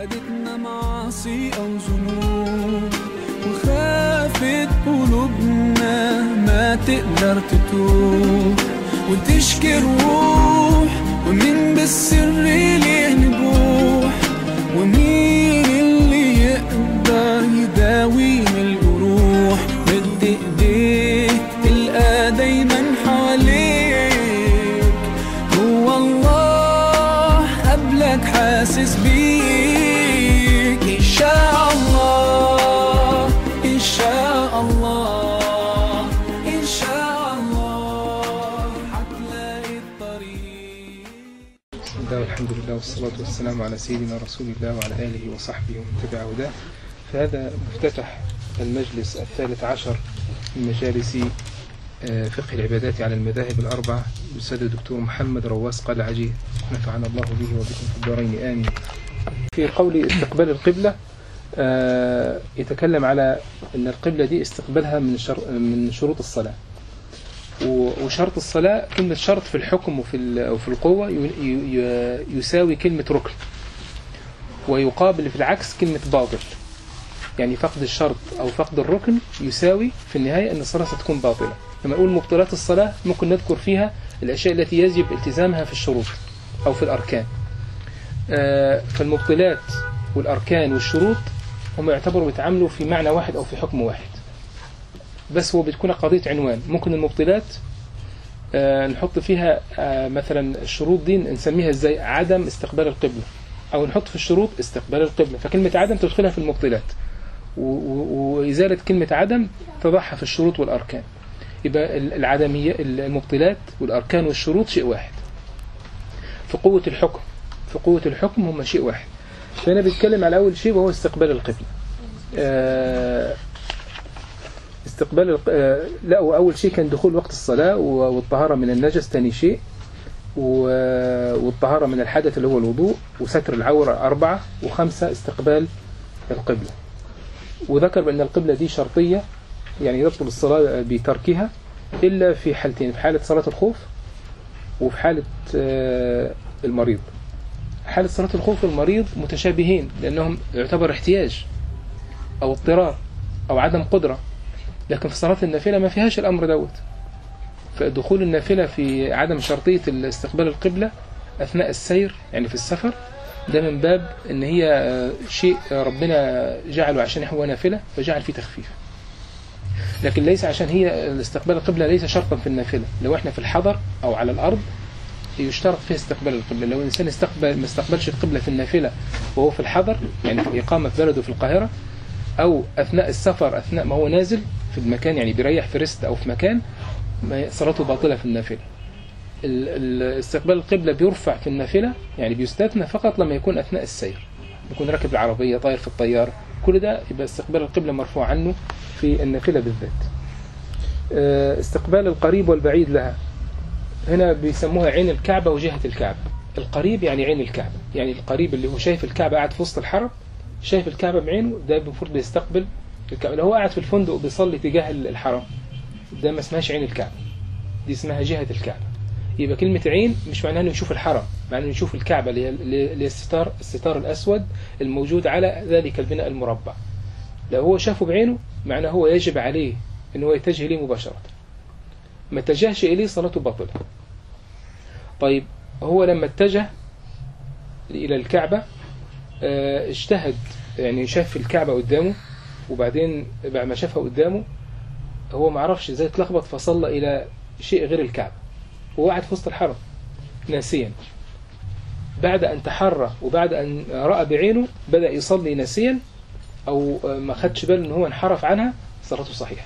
خدتنا معاصي أو ذنوب وخافت قلوبنا ما تقدر تتوب وتشكي الروح ومين بالسر ليه نبوح ومين اللي يقدر يداوي من الجروح مد ايديك تلقى دايما حواليك هو الله قبلك حاسس بيك إن شاء الله إن شاء الله إن شاء الله هتلاقي الطريق بسم الله والحمد لله والصلاة والسلام على سيدنا رسول الله وعلى آله وصحبه ومن تبع هداه فهذا مفتتح المجلس الثالث عشر من مجالس آه، فقه العبادات على المذاهب الأربعة الأستاذ الدكتور محمد رواس قلعجي نفعنا الله به وبكم في الدارين آمين في قول استقبال القبلة آه، يتكلم على أن القبلة دي استقبالها من شر من شروط الصلاة و- وشرط الصلاة كلمة شرط في الحكم وفي ال- وفي القوة ي- ي- يساوي كلمة ركن ويقابل في العكس كلمة باطل يعني فقد الشرط أو فقد الركن يساوي في النهاية أن الصلاة ستكون باطلة لما نقول مبطلات الصلاة ممكن نذكر فيها الأشياء التي يجب التزامها في الشروط أو في الأركان آه، فالمبطلات والأركان والشروط هم يعتبروا بيتعاملوا في معنى واحد أو في حكم واحد بس هو بتكون قضية عنوان ممكن المبطلات آه، نحط فيها آه، مثلا الشروط دي نسميها ازاي عدم استقبال القبلة او نحط في الشروط استقبال القبلة فكلمة عدم تدخلها في المبطلات و- و- وإزالة كلمة عدم تضعها في الشروط والأركان يبقى ال- العدمية المبطلات والأركان والشروط شيء واحد في قوة الحكم في قوة الحكم هم شيء واحد فأنا بتكلم على أول شيء وهو استقبال القبلة آه، استقبال الق... آه، لا وأول شيء كان دخول وقت الصلاة و- والطهارة من النجس ثاني شيء و- والطهارة من الحدث اللي هو الوضوء وستر العورة أربعة وخمسة استقبال القبلة وذكر بأن القبلة دي شرطية يعني يبطل الصلاة بتركها إلا في حالتين في حالة صلاة الخوف وفي حالة آه، المريض حالة صلاة الخوف والمريض متشابهين لأنهم يعتبر احتياج أو اضطرار أو عدم قدرة لكن في صلاة النافلة ما فيهاش الأمر دوت فدخول النافلة في عدم شرطية استقبال القبلة أثناء السير يعني في السفر ده من باب ان هي آه، شيء ربنا جعله عشان هو نافلة فجعل فيه تخفيف لكن ليس عشان هي استقبال القبلة ليس شرطا في النافلة لو احنا في الحضر او على الارض يشترط فيه استقبال القبلة لو الانسان استقبل ما استقبلش القبلة في النافلة وهو في الحضر يعني في الإقامة في بلده في القاهرة أو أثناء السفر أثناء ما هو نازل في المكان يعني بيريح في ريست أو في مكان ما- صلاته باطلة في النافلة ال- ال- استقبال القبلة بيرفع في النافلة يعني بيستثنى فقط لما يكون أثناء السير يكون راكب العربية طاير في الطيارة كل ده يبقى استقبال القبلة مرفوع عنه في النافلة بالذات آه، استقبال القريب والبعيد لها هنا بيسموها عين الكعبة وجهة الكعبة القريب يعني عين الكعبة يعني القريب اللي هو شايف الكعبة قاعد في وسط الحرم شايف الكعبة بعينه ده المفروض بيستقبل الكعبة لو هو قاعد في الفندق بيصلي تجاه الحرم ده ما اسمهاش عين الكعبة دي اسمها جهة الكعبة يبقى كلمة عين مش معناها انه يشوف الحرم معناه انه يشوف الكعبة اللي هي اللي هي الستار الستار الأسود الموجود على ذلك البناء المربع لو هو شافه بعينه معناه هو يجب عليه ان هو يتجه إليه مباشرة ما اتجهش إليه صلاته باطلة طيب هو لما اتجه إلى الكعبة آه، اجتهد يعني شاف الكعبة قدامه وبعدين بعد ما شافها قدامه هو ما عرفش ازاي اتلخبط فصلى إلى شيء غير الكعبة وهو قاعد في وسط الحرم ناسيا بعد أن تحرى وبعد أن رأى بعينه بدأ يصلي ناسيا أو آه، ما خدش باله إن هو انحرف عنها صلاته صحيحة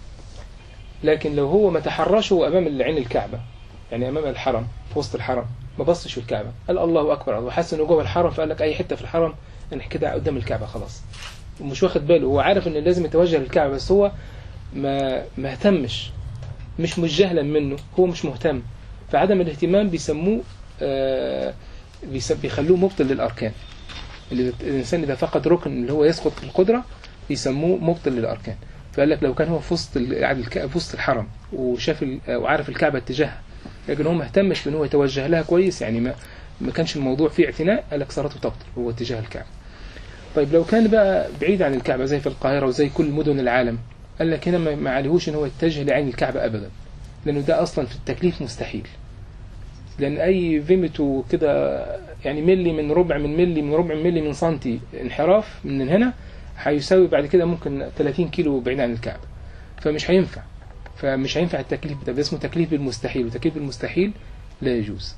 لكن لو هو ما تحرش هو أمام العين الكعبة يعني أمام الحرم في وسط الحرم ما بصش في الكعبة قال الله أكبر الله حس إنه جوه الحرم فقال لك أي حتة في الحرم أنا كده قدام الكعبة خلاص ومش واخد باله هو عارف إن لازم يتوجه للكعبة بس هو ما ما اهتمش مش مش جهلا منه هو مش مهتم فعدم الاهتمام بيسموه آه بيس- بيخلوه مبطل للأركان اللي الإنسان إذا فقد ركن اللي هو يسقط في القدرة بيسموه مبطل للأركان فقال لك لو كان هو في وسط ال- قاعد الك- في وسط الحرم وشاف ال- وعارف الكعبة اتجاهها لكن هو ما اهتمش بان هو يتوجه لها كويس يعني ما ما كانش الموضوع فيه اعتناء قال لك صلاته تبطل هو اتجاه الكعبة طيب لو كان بقى بعيد عن الكعبة زي في القاهرة وزي كل مدن العالم قال لك هنا ما ما عليهوش ان هو يتجه لعين الكعبة ابدا لانه ده اصلا في التكليف مستحيل لان اي فيمتو كده يعني ملي من ربع من ملي من ربع ملي من سنتي انحراف من هنا هيساوي بعد كده ممكن 30 كيلو بعيد عن الكعبة فمش هينفع فمش هينفع التكليف ده, ده اسمه تكليف بالمستحيل وتكليف بالمستحيل لا يجوز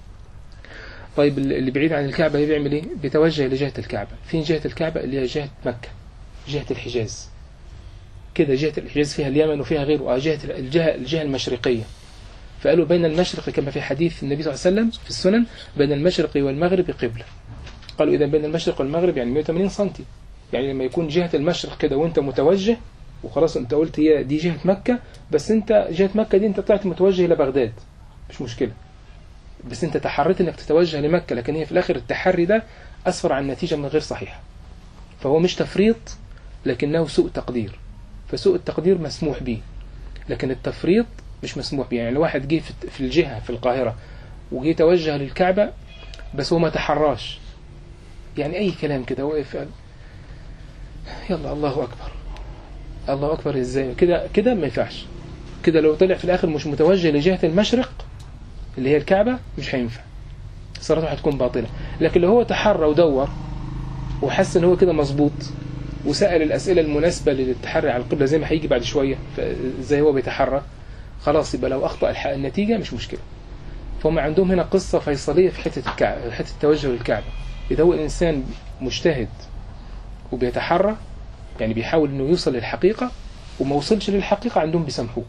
طيب اللي بعيد عن الكعبة بيعمل ايه بيتوجه لجهة الكعبة فين جهة الكعبة اللي هي جهة مكة جهة الحجاز كده جهة الحجاز فيها اليمن وفيها غيره آه جهة الجهة الجهة المشرقية فقالوا بين المشرق كما في حديث النبي صلى الله عليه وسلم في السنن بين المشرق والمغرب قبلة قالوا إذا بين المشرق والمغرب يعني 180 سنتي يعني لما يكون جهة المشرق كده وانت متوجه وخلاص انت قلت هي دي جهة مكة بس انت جهة مكة دي انت طلعت متوجه إلى بغداد مش مشكلة بس انت تحريت انك تتوجه لمكة لكن هي في الاخر التحري ده اسفر عن نتيجة من غير صحيحة فهو مش تفريط لكنه سوء تقدير فسوء التقدير مسموح به لكن التفريط مش مسموح به يعني لو واحد جه في- في الجهة في القاهرة وجه توجه للكعبة بس هو ما تحراش يعني اي كلام كده وقف قال يلا الله اكبر الله اكبر ازاي كده كده ما ينفعش كده لو طلع في الاخر مش متوجه لجهة المشرق اللي هي الكعبة مش هينفع صلاته هتكون باطلة لكن لو هو تحرى ودور وحس ان هو كده مظبوط وسأل الأسئلة المناسبة للتحري على القبلة زي ما هيجي بعد شوية ف- زي هو بيتحرى خلاص يبقى لو أخطأ الح- النتيجة مش مشكلة فهم عندهم هنا قصة فيصلية في حتة الكعبة في حتة التوجه للكعبة إذا هو الإنسان مجتهد وبيتحرى يعني بيحاول إنه يوصل للحقيقة وما وصلش للحقيقة عندهم بيسامحوه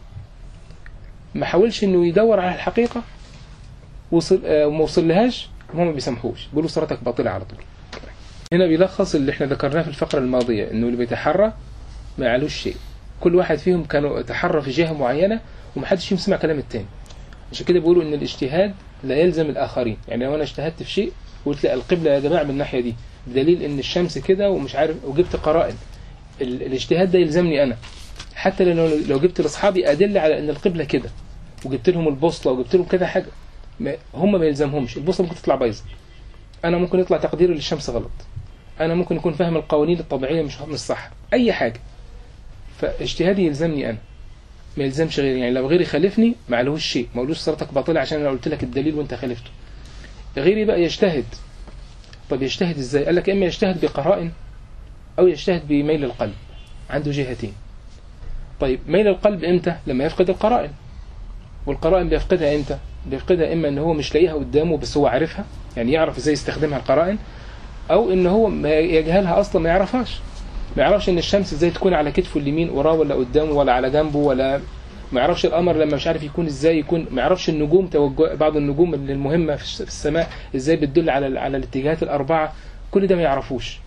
ما حاولش إنه يدور على الحقيقة وصل آه، وما وصلهاش هم ما بيسامحوش بيقولوا صلاتك باطلة على طول هنا بيلخص اللي احنا ذكرناه في الفقرة الماضية انه اللي بيتحرى ما يعلوش شيء كل واحد فيهم كانوا تحرى في جهة معينة ومحدش فيهم سمع كلام التاني عشان كده بيقولوا ان الاجتهاد لا يلزم الاخرين يعني لو انا اجتهدت في شيء وقلت لا القبلة يا جماعة من الناحية دي بدليل ان الشمس كده ومش عارف وجبت قرائن ال- الاجتهاد ده يلزمني انا حتى لو لو جبت لاصحابي ادله على ان القبلة كده وجبت لهم البوصلة وجبت لهم كذا حاجة ما هم ما يلزمهمش البوصلة ممكن تطلع بايظة انا ممكن يطلع تقديري للشمس غلط انا ممكن يكون فاهم القوانين الطبيعيه مش مش صح اي حاجه فاجتهادي يلزمني انا ما يلزمش غيري يعني لو غيري خالفني ما عليهوش شيء ما قالوش صلاتك باطله عشان انا قلت لك الدليل وانت خالفته غيري بقى يجتهد طب يجتهد ازاي قال لك اما يجتهد بقرائن او يجتهد بميل القلب عنده جهتين طيب ميل القلب امتى لما يفقد القرائن والقرائن بيفقدها امتى بيفقدها اما ان هو مش لاقيها قدامه بس هو عارفها يعني يعرف ازاي يستخدمها القرائن او ان هو ما يجهلها اصلا ما يعرفهاش ما يعرفش ان الشمس ازاي تكون على كتفه اليمين وراه ولا قدامه ولا على جنبه ولا ما يعرفش القمر لما مش عارف يكون ازاي يكون ما يعرفش النجوم توجه بعض النجوم اللي المهمه في الس- في السماء ازاي بتدل على على الاتجاهات الاربعه كل ده ما يعرفوش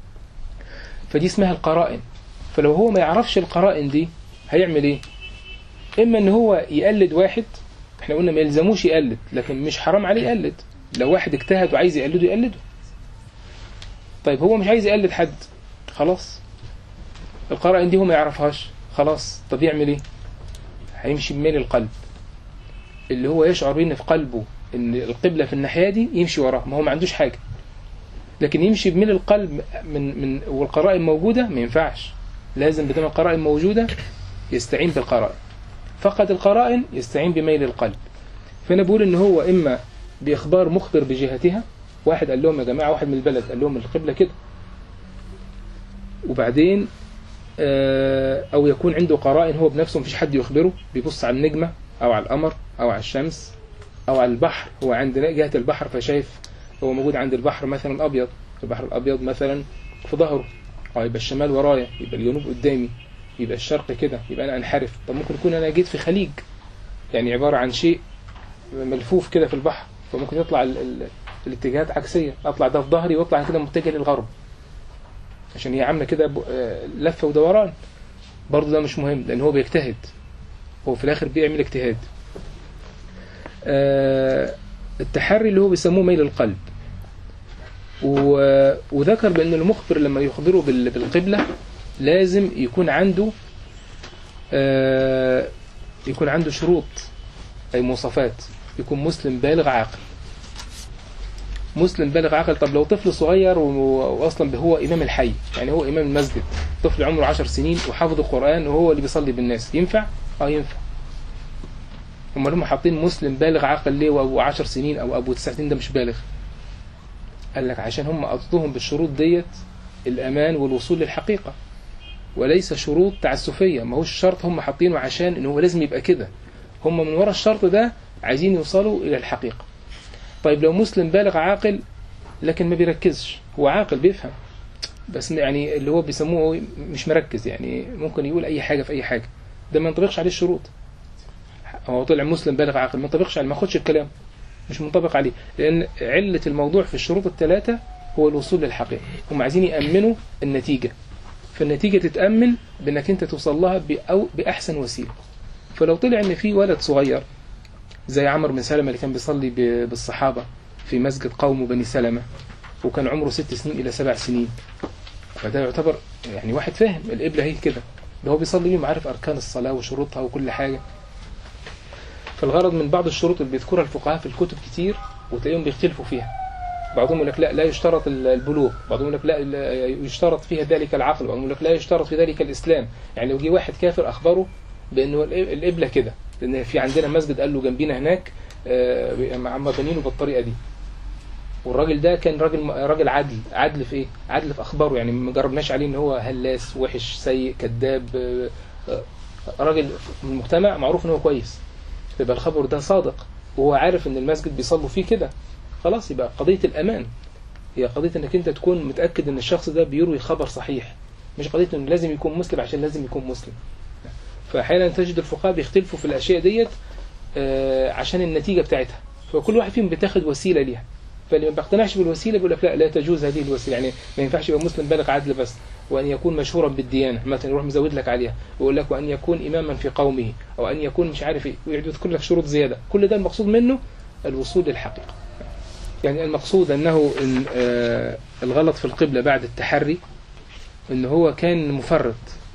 فدي اسمها القرائن فلو هو ما يعرفش القرائن دي هيعمل ايه اما ان هو يقلد واحد احنا قلنا ما يلزموش يقلد لكن مش حرام عليه يقلد لو واحد اجتهد وعايز يقلده يقلده طيب هو مش عايز يقلد حد خلاص القرائن دي هو ما يعرفهاش خلاص طب يعمل ايه هيمشي بميل القلب اللي هو يشعر بيه ان في قلبه ان القبلة في الناحية دي يمشي وراه ما هو ما عندوش حاجة لكن يمشي بميل القلب من من والقرائن موجودة ما ينفعش لازم بدل القرائن موجودة يستعين بالقرائن فقد القرائن يستعين بميل القلب فانا بقول ان هو اما باخبار مخبر بجهتها واحد قال لهم يا جماعه واحد من البلد قال لهم القبله كده وبعدين آه، او يكون عنده قرائن هو بنفسه مفيش حد يخبره بيبص على النجمه او على القمر او على الشمس او على البحر هو عند جهه البحر فشايف هو موجود عند البحر مثلا ابيض البحر الابيض مثلا في ظهره اه يبقى الشمال ورايا يبقى الجنوب قدامي يبقى الشرق كده يبقى انا انحرف طب ممكن يكون انا جيت في خليج يعني عباره عن شيء ملفوف كده في البحر فممكن يطلع ال ال الاتجاهات عكسيه اطلع ده في ظهري واطلع كده متجه للغرب عشان هي عامله كده ب- آه، لفه ودوران برضه ده مش مهم لان هو بيجتهد هو في الاخر بيعمل اجتهاد آه، التحري اللي هو بيسموه ميل القلب و- وذكر بان المخبر لما يخبره بال- بالقبله لازم يكون عنده آه، يكون عنده شروط أي مواصفات يكون مسلم بالغ عاقل مسلم بالغ عاقل طب لو طفل صغير و- واصلا هو امام الحي يعني هو امام المسجد طفل عمره 10 سنين وحافظ القران وهو اللي بيصلي بالناس ينفع اه ينفع امال هم حاطين مسلم بالغ عاقل ليه وابو 10 سنين او ابو 9 سنين ده مش بالغ قال لك عشان هم قصدهم بالشروط ديت الامان والوصول للحقيقه وليس شروط تعسفيه ما هوش شرط هم حاطينه عشان ان هو لازم يبقى كده هم من ورا الشرط ده عايزين يوصلوا الى الحقيقه طيب لو مسلم بالغ عاقل لكن ما بيركزش هو عاقل بيفهم بس يعني اللي هو بيسموه مش مركز يعني ممكن يقول اي حاجه في اي حاجه ده ما ينطبقش عليه الشروط هو طلع مسلم بالغ عاقل ما ينطبقش عليه ما ياخدش الكلام مش منطبق عليه لان عله الموضوع في الشروط الثلاثه هو الوصول للحقيقه هم عايزين يامنوا النتيجه فالنتيجه تتامن بانك انت توصل لها بأو باحسن وسيله فلو طلع ان في ولد صغير زي عمرو بن سلمة اللي كان بيصلي ب- بالصحابة في مسجد قوم بني سلمة وكان عمره ست سنين إلى سبع سنين فده يعتبر يعني واحد فاهم القبلة هي كده ده هو بيصلي بيهم عارف أركان الصلاة وشروطها وكل حاجة فالغرض من بعض الشروط اللي بيذكرها الفقهاء في الكتب كتير وتلاقيهم بيختلفوا فيها بعضهم يقول لك لا لا يشترط ال- البلوغ بعضهم يقول لك لا لا يشترط فيها ذلك العقل بعضهم يقول لك لا يشترط في ذلك الإسلام يعني لو جه واحد كافر أخبره بأنه الق- القبلة كده لأن في عندنا مسجد قال له جنبينا هناك آه، مع بنينه بالطريقة دي والراجل ده كان راجل راجل عدل عدل في ايه عدل في اخباره يعني ما جربناش عليه ان هو هلاس وحش سيء كذاب آه، آه، راجل في المجتمع معروف ان هو كويس يبقى الخبر ده صادق وهو عارف ان المسجد بيصلوا فيه كده خلاص يبقى قضية الامان هي قضية انك انت تكون متأكد ان الشخص ده بيروي خبر صحيح مش قضية انه لازم يكون مسلم عشان لازم يكون مسلم فاحيانا تجد الفقهاء بيختلفوا في الاشياء ديت آه، عشان النتيجة بتاعتها فكل واحد فيهم بيتاخد وسيلة ليها فاللي ما بيقتنعش بالوسيله بيقول لك لا لا تجوز هذه الوسيله يعني ما ينفعش يبقى مسلم بالغ عدل بس وان يكون مشهورا بالديانه مثلا يروح مزود لك عليها ويقول لك وان يكون اماما في قومه او ان يكون مش عارف ايه ويقعد يذكر لك شروط زياده كل ده المقصود منه الوصول للحقيقه يعني المقصود انه إن آه الغلط في القبله بعد التحري ان هو كان مفرط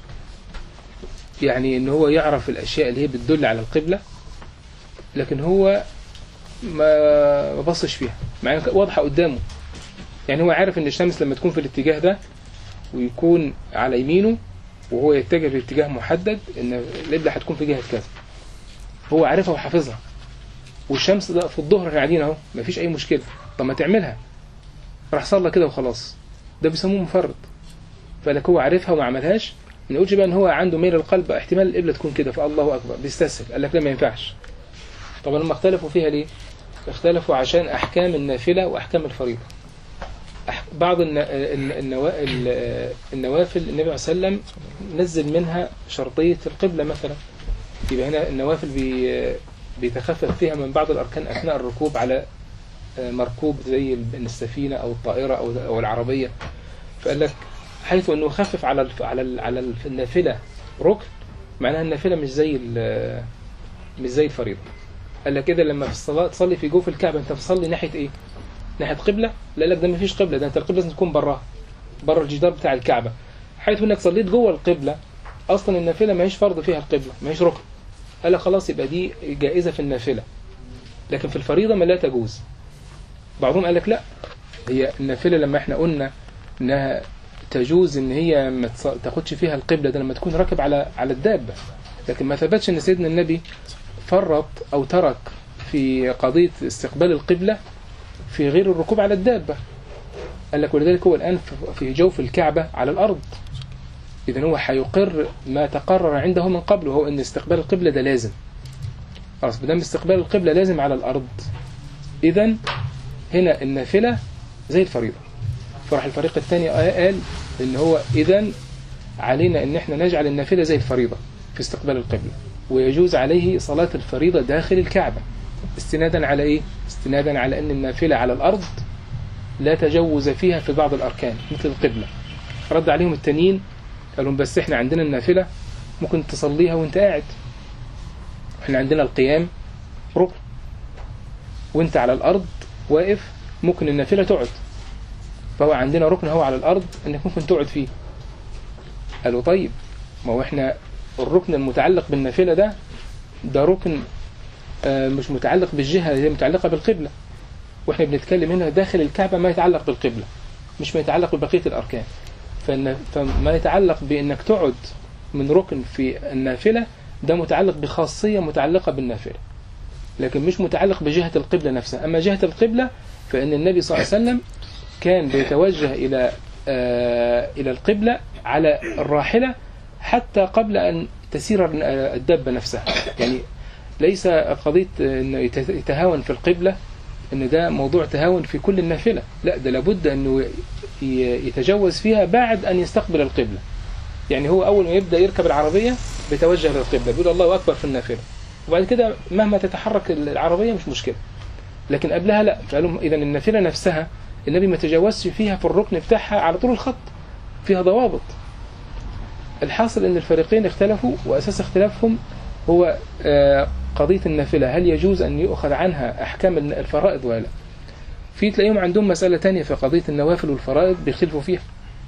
يعني ان هو يعرف الاشياء اللي هي بتدل على القبله لكن هو ما ما بصش فيها مع إنها واضحه قدامه يعني هو عارف ان الشمس لما تكون في الاتجاه ده ويكون على يمينه وهو يتجه باتجاه محدد ان القبله هتكون في جهه كذا هو عارفها وحافظها والشمس ده في الظهر احنا قاعدين اهو مفيش اي مشكله طب ما تعملها راح صلى كده وخلاص ده بيسموه مفرط فلك هو عارفها وما عملهاش ما نقولش بقى ان هو عنده ميل القلب احتمال القبله تكون كده فالله اكبر بيستسهل قال لك لا ما ينفعش طبعا هم اختلفوا فيها ليه؟ اختلفوا عشان احكام النافله واحكام الفريضه أح- بعض الن- الن- النوا- ال- النوافل النبي صلى الله عليه وسلم نزل منها شرطيه القبله مثلا يبقى هنا النوافل بي بيتخفف فيها من بعض الاركان اثناء الركوب على آه، مركوب زي ال- السفينه او الطائره او او العربيه فقال لك حيث انه خفف على الف- على ال- على الف- النافله ركن معناها النافله مش زي ال- مش زي الفريضه قال لك كده لما في الصلاه تصلي في جوف الكعبه انت بتصلي ناحيه ايه؟ ناحيه قبله؟ لا لك ده ما فيش قبله ده انت القبله لازم تكون براها بره الجدار بتاع الكعبه حيث انك صليت جوه القبله اصلا النافله ما هيش فرض فيها القبله ما هيش ركن قال لك خلاص يبقى دي جائزه في النافله لكن في الفريضه ما لا تجوز بعضهم قال لك لا هي النافله لما احنا قلنا انها تجوز ان هي ما تص- تاخدش فيها القبله ده لما تكون راكب على على الدابه لكن ما ثبتش ان سيدنا النبي فرط او ترك في قضيه استقبال القبله في غير الركوب على الدابه قال لك ولذلك هو الان في- في جوف الكعبه على الارض اذا هو هيقر ما تقرر عنده من قبل وهو ان استقبال القبله ده لازم خلاص ما دام استقبال القبله لازم على الارض اذا هنا النافله زي الفريضه فراح الفريق الثاني قال ان هو اذا علينا ان احنا نجعل النافله زي الفريضه في استقبال القبله ويجوز عليه صلاه الفريضه داخل الكعبه استنادا على ايه استنادا على ان النافله على الارض لا تجوز فيها في بعض الاركان مثل القبله رد عليهم التانيين قال لهم بس احنا عندنا النافله ممكن تصليها وانت قاعد احنا عندنا القيام ركن وانت على الارض واقف ممكن النافله تقعد فهو عندنا ركن هو على الارض انك ممكن تقعد فيه قالوا طيب ما هو احنا الركن المتعلق بالنافله ده ده ركن آه، مش متعلق بالجهه هي متعلقه بالقبله واحنا بنتكلم هنا داخل الكعبة ما يتعلق بالقبلة مش ما يتعلق ببقية الأركان فإن فما يتعلق بأنك تقعد من ركن في النافلة ده متعلق بخاصية متعلقة بالنافلة لكن مش متعلق بجهة القبلة نفسها أما جهة القبلة فإن النبي صلى الله عليه وسلم كان بيتوجه إلى آه إلى القبلة على الراحلة حتى قبل أن تسير الدابة نفسها يعني ليس قضية أنه يت- يتهاون في القبلة أن ده موضوع تهاون في كل النافلة لا ده لابد أنه ي- يتجوز فيها بعد أن يستقبل القبلة يعني هو أول ما يبدأ يركب العربية بيتوجه للقبلة بيقول الله أكبر في النافلة وبعد كده مهما تتحرك العربية مش مشكلة لكن قبلها لا فقالوا إذا النافلة نفسها النبي ما تجاوزش فيها في الركن بتاعها على طول الخط فيها ضوابط الحاصل ان الفريقين اختلفوا واساس اختلافهم هو آه، قضية النافلة هل يجوز ان يؤخذ عنها احكام الفرائض ولا لا في تلاقيهم عندهم مسألة تانية في قضية النوافل والفرائض بيختلفوا فيها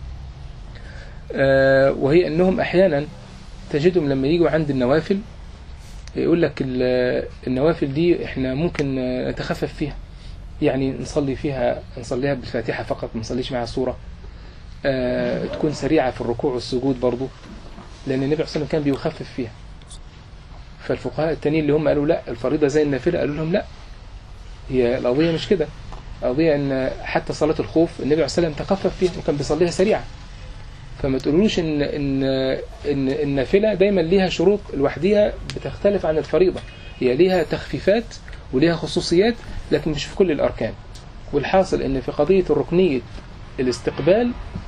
آه، وهي انهم احيانا تجدهم لما يجوا عند النوافل يقول لك ال- النوافل دي احنا ممكن آه، نتخفف فيها يعني نصلي فيها نصليها بالفاتحة فقط ما نصليش معها سورة آه، تكون سريعة في الركوع والسجود برضو لأن النبي صلى الله عليه وسلم كان بيخفف فيها فالفقهاء التانيين اللي هم قالوا لا الفريضة زي النافلة قالوا لهم لا هي القضية مش كده القضية أن حتى صلاة الخوف النبي عليه الصلاة والسلام تخفف فيها وكان بيصليها سريعة فما تقولوش إن إن إن النافلة دايما ليها شروط لوحديها بتختلف عن الفريضة هي ليها تخفيفات وليها خصوصيات لكن مش في كل الأركان والحاصل إن في قضية الركنية الاستقبال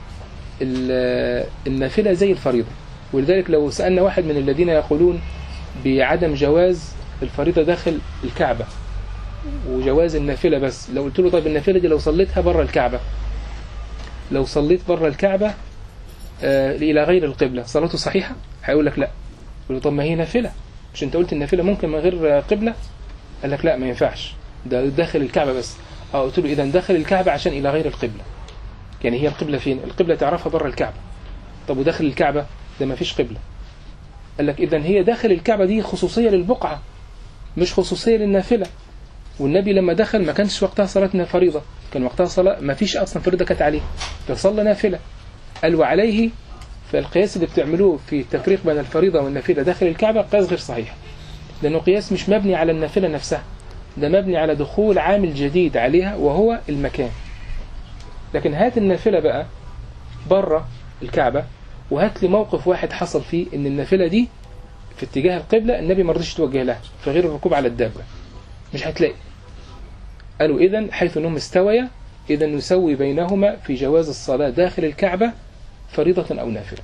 ال- النافلة زي الفريضة ولذلك لو سألنا واحد من الذين يقولون بعدم جواز الفريضة داخل الكعبة وجواز النافلة بس لو قلت له طيب النافلة دي لو صليتها بره الكعبة لو صليت بره الكعبة آه إلى غير القبلة صلاته صحيحة هيقول لك لا يقول له طب ما هي نافلة مش انت قلت النافلة ممكن من غير قبلة قال لك لا ما ينفعش ده داخل الكعبة بس اه قلت له إذا داخل الكعبة عشان إلى غير القبلة يعني هي القبلة فين القبلة تعرفها بره الكعبة طب وداخل الكعبة ده ما فيش قبلة قال لك إذا هي داخل الكعبة دي خصوصية للبقعة مش خصوصية للنافلة والنبي لما دخل ما كانش وقتها صلاة فريضة كان وقتها صلاة ما فيش أصلا فريضة كانت عليه فصلى نافلة قال وعليه فالقياس اللي بتعملوه في التفريق بين الفريضة والنافلة داخل الكعبة قياس غير صحيح لأنه قياس مش مبني على النافلة نفسها ده مبني على دخول عامل جديد عليها وهو المكان لكن هات النافلة بقى بره الكعبة وهات لي موقف واحد حصل فيه ان النافلة دي في اتجاه القبلة النبي ما رضيش يتوجه لها في غير الركوب على الدابة مش هتلاقي قالوا إذا حيث أنهم استويا إذا نسوي بينهما في جواز الصلاة داخل الكعبة فريضة أو نافلة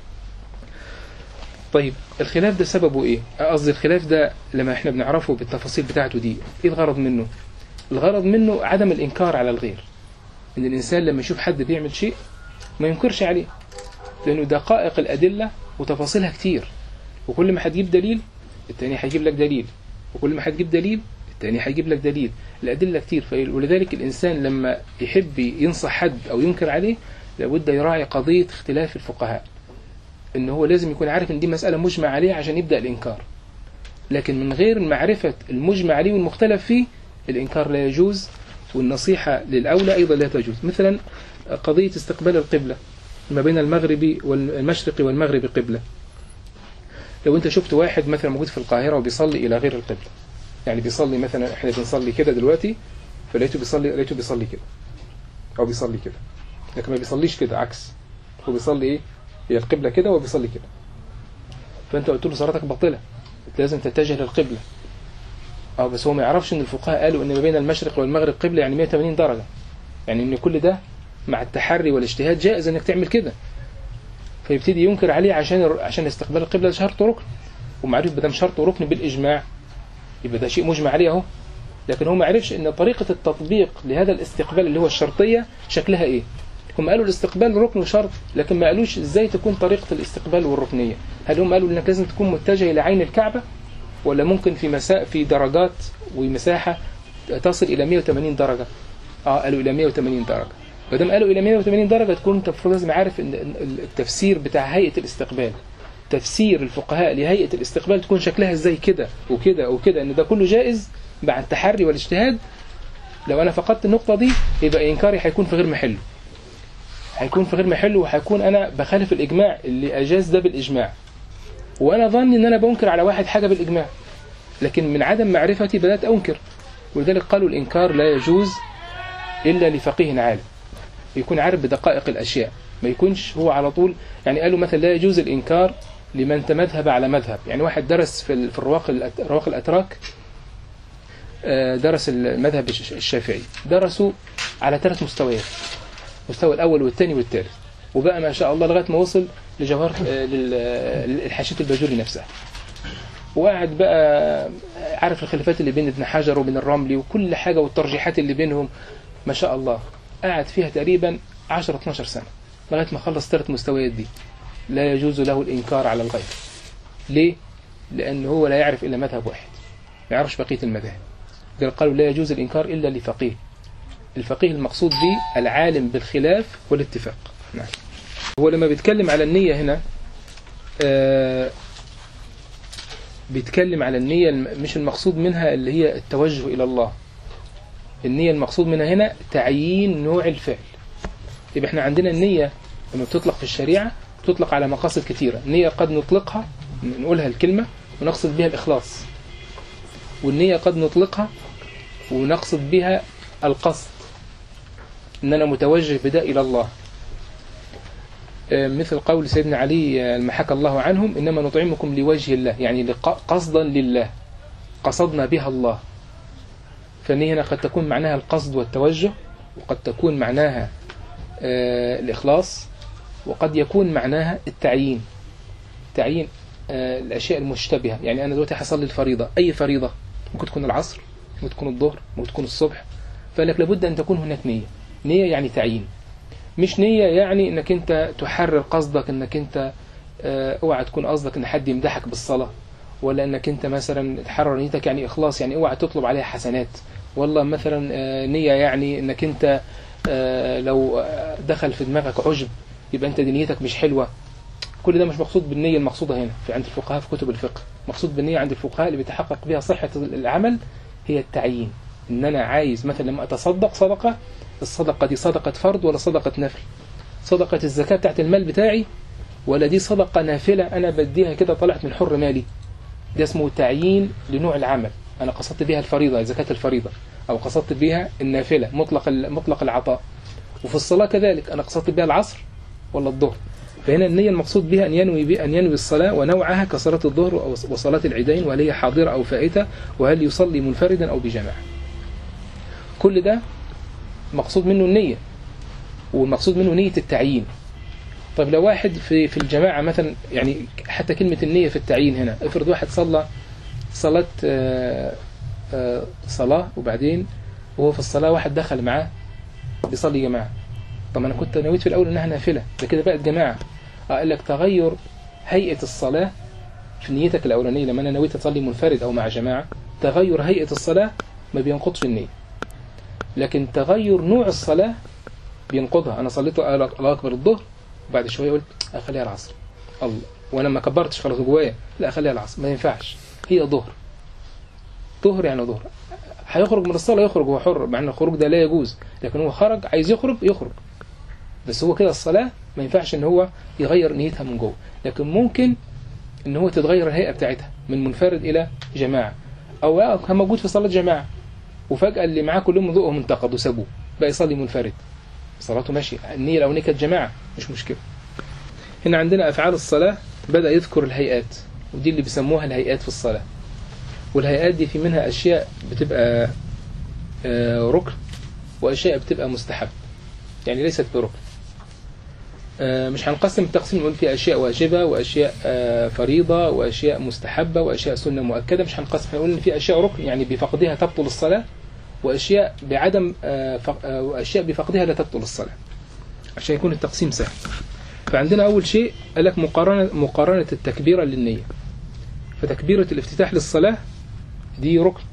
طيب الخلاف ده سببه إيه؟ قصدي الخلاف ده لما إحنا بنعرفه بالتفاصيل بتاعته دي إيه الغرض منه؟ الغرض منه عدم الإنكار على الغير إن الإنسان لما يشوف حد بيعمل شيء ما ينكرش عليه لأنه دقائق الأدلة وتفاصيلها كتير وكل ما هتجيب دليل التاني هيجيب لك دليل وكل ما هتجيب دليل التاني هيجيب لك دليل الأدلة كتير ف- ولذلك الإنسان لما يحب ينصح حد أو ينكر عليه لابد يراعي قضية اختلاف الفقهاء إن هو لازم يكون عارف إن دي مسألة مجمع عليها عشان يبدأ الإنكار لكن من غير معرفة المجمع عليه والمختلف فيه الإنكار لا يجوز والنصيحة للأولى أيضا لا تجوز مثلا قضية استقبال القبلة ما بين المغرب والمشرق والمغرب قبلة لو انت شفت واحد مثلا موجود في القاهرة وبيصلي إلى غير القبلة يعني بيصلي مثلا احنا بنصلي كده دلوقتي فلقيته بيصلي لقيته بيصلي كده أو بيصلي كده لكن ما بيصليش كده عكس هو بيصلي ايه هي القبلة كده وهو بيصلي كده فانت قلت له صلاتك باطلة لازم تتجه للقبلة اه بس هو ما يعرفش ان الفقهاء قالوا ان ما بين المشرق والمغرب قبلة يعني 180 درجة يعني ان كل ده مع التحري والاجتهاد جائز انك تعمل كده فيبتدي ينكر عليه عشان عشان استقبال القبلة ده شرط وركن ومعروف بدم شرط وركن بالإجماع يبقى ده شيء مجمع عليه اهو لكن هو ما عرفش ان طريقة التطبيق لهذا الاستقبال اللي هو الشرطية شكلها ايه هم قالوا الاستقبال ركن وشرط لكن ما قالوش ازاي تكون طريقة الاستقبال والركنية هل هم قالوا انك لازم تكون متجه الى عين الكعبة ولا ممكن في مساء في درجات ومساحة تصل الى 180 درجة اه قالوا الى 180 درجة ما دام قالوا الى 180 درجة تكون انت المفروض لازم عارف ان إن التفسير بتاع هيئة الاستقبال تفسير الفقهاء لهيئة الاستقبال تكون شكلها ازاي كده وكده وكده ان ده كله جائز مع التحري والاجتهاد لو انا فقدت النقطه دي يبقى انكاري هيكون في غير محله هيكون في غير محله وهيكون انا بخالف الاجماع اللي اجاز ده بالاجماع وانا ظني ان انا بنكر على واحد حاجه بالاجماع لكن من عدم معرفتي بدات انكر ولذلك قالوا الانكار لا يجوز الا لفقيه عالم يكون عارف بدقائق الاشياء ما يكونش هو على طول يعني قالوا مثلا لا يجوز الانكار لمن تمذهب على مذهب يعني واحد درس في ال- في الرواق الأت- الرواق الاتراك آه، درس المذهب الش- الشافعي درسوا على ثلاث مستويات المستوى الاول والثاني والثالث وبقى ما شاء الله لغايه ما وصل لجوهر آه، لل- للحاشيه الباجوري نفسها وقاعد بقى عارف الخلافات اللي بين ابن حجر وبين الرملي وكل حاجه والترجيحات اللي بينهم ما شاء الله قاعد فيها تقريبا 10 12 سنه لغايه ما خلص ثلاث مستويات دي لا يجوز له الانكار على الغير ليه؟ لأنه هو لا يعرف إلا مذهب واحد ما يعرفش بقية المذاهب قال قالوا لا يجوز الإنكار إلا لفقيه الفقيه المقصود به العالم بالخلاف والاتفاق نعم هو لما بيتكلم على النية هنا آه بيتكلم على النية الم- مش المقصود منها اللي هي التوجه إلى الله النية المقصود منها هنا تعيين نوع الفعل يبقى احنا عندنا النية لما بتطلق في الشريعة بتطلق على مقاصد كثيرة النية قد نطلقها نقولها الكلمة ونقصد بها الإخلاص والنية قد نطلقها ونقصد بها القصد إن أنا متوجه بدا إلى الله آه، مثل قول سيدنا علي آه، لما حكى الله عنهم إنما نطعمكم لوجه الله يعني لق- قصدا لله قصدنا بها الله فالنية هنا قد تكون معناها القصد والتوجه وقد تكون معناها آه، الإخلاص وقد يكون معناها التعيين تعيين آه، الأشياء المشتبهة يعني أنا دلوقتي هصلي الفريضة أي فريضة ممكن تكون العصر ممكن تكون الظهر ممكن تكون الصبح فقال لك لابد أن تكون هناك نية نية يعني تعيين مش نية يعني أنك أنت تحرر قصدك أنك أنت آه، اوعى تكون قصدك أن حد يمدحك بالصلاة ولا أنك أنت مثلا تحرر نيتك يعني إخلاص يعني اوعى تطلب عليها حسنات والله مثلا آه، نية يعني أنك أنت آه، لو آه، دخل في دماغك عجب يبقى أنت دنيتك مش حلوة كل ده مش مقصود بالنية المقصودة هنا في عند الفقهاء في كتب الفقه مقصود بالنية عند الفقهاء اللي بيتحقق بها صحة العمل هي التعيين ان انا عايز مثلا لما اتصدق صدقة الصدقة دي صدقة فرض ولا صدقة نفل صدقة الزكاة بتاعت المال بتاعي ولا دي صدقة نافلة انا بديها كده طلعت من حر مالي ده اسمه تعيين لنوع العمل انا قصدت بيها الفريضة زكاة الفريضة او قصدت بيها النافلة مطلق مطلق العطاء وفي الصلاة كذلك انا قصدت بيها العصر ولا الظهر فهنا النية المقصود بها أن ينوي بها أن ينوي الصلاة ونوعها كصلاة الظهر أو- وصلاة العيدين وهل هي حاضرة أو فائتة وهل يصلي منفردا أو بجماعة كل ده مقصود منه النية والمقصود منه نية التعيين طيب لو واحد في في الجماعة مثلا يعني حتى كلمة النية في التعيين هنا افرض واحد صلى صلاة آه، آه، صلاة وبعدين وهو في الصلاة واحد دخل معاه بيصلي جماعة طب انا كنت نويت في الاول انها نافله ده كده بقت جماعه اه قال لك تغير هيئه الصلاه في نيتك الاولانيه لما انا نويت اصلي منفرد او مع جماعه تغير هيئه الصلاه ما بينقضش النيه لكن تغير نوع الصلاه بينقضها انا صليت الله اكبر الظهر وبعد شويه قلت اخليها العصر الله وانا ما كبرتش خلاص جوايا لا اخليها العصر ما ينفعش هي ظهر ظهر يعني ظهر هيخرج من الصلاه يخرج هو حر مع ان الخروج ده لا يجوز لكن هو خرج عايز يخرج يخرج بس هو كده الصلاة ما ينفعش ان هو يغير نيتها من جوه لكن ممكن ان هو تتغير الهيئة بتاعتها من منفرد الى جماعة او كان موجود في صلاة جماعة وفجأة اللي معاه كلهم ذوقهم انتقد وسابوه بقى يصلي منفرد صلاته ماشية النية الاولانية كانت جماعة مش مشكلة هنا عندنا افعال الصلاة بدأ يذكر الهيئات ودي اللي بيسموها الهيئات في الصلاة والهيئات دي في منها اشياء بتبقى آه، ركن واشياء بتبقى مستحب يعني ليست بركن آه، مش هنقسم التقسيم نقول في اشياء واجبه واشياء آه، فريضه واشياء مستحبه واشياء سنه مؤكده مش هنقسم هنقول ان في اشياء ركن يعني بفقدها تبطل الصلاه واشياء بعدم آه، فق- آه، واشياء بفقدها لا تبطل الصلاه عشان يكون التقسيم سهل فعندنا اول شيء قال لك مقارنه مقارنه التكبيره للنيه فتكبيره الافتتاح للصلاه دي ركن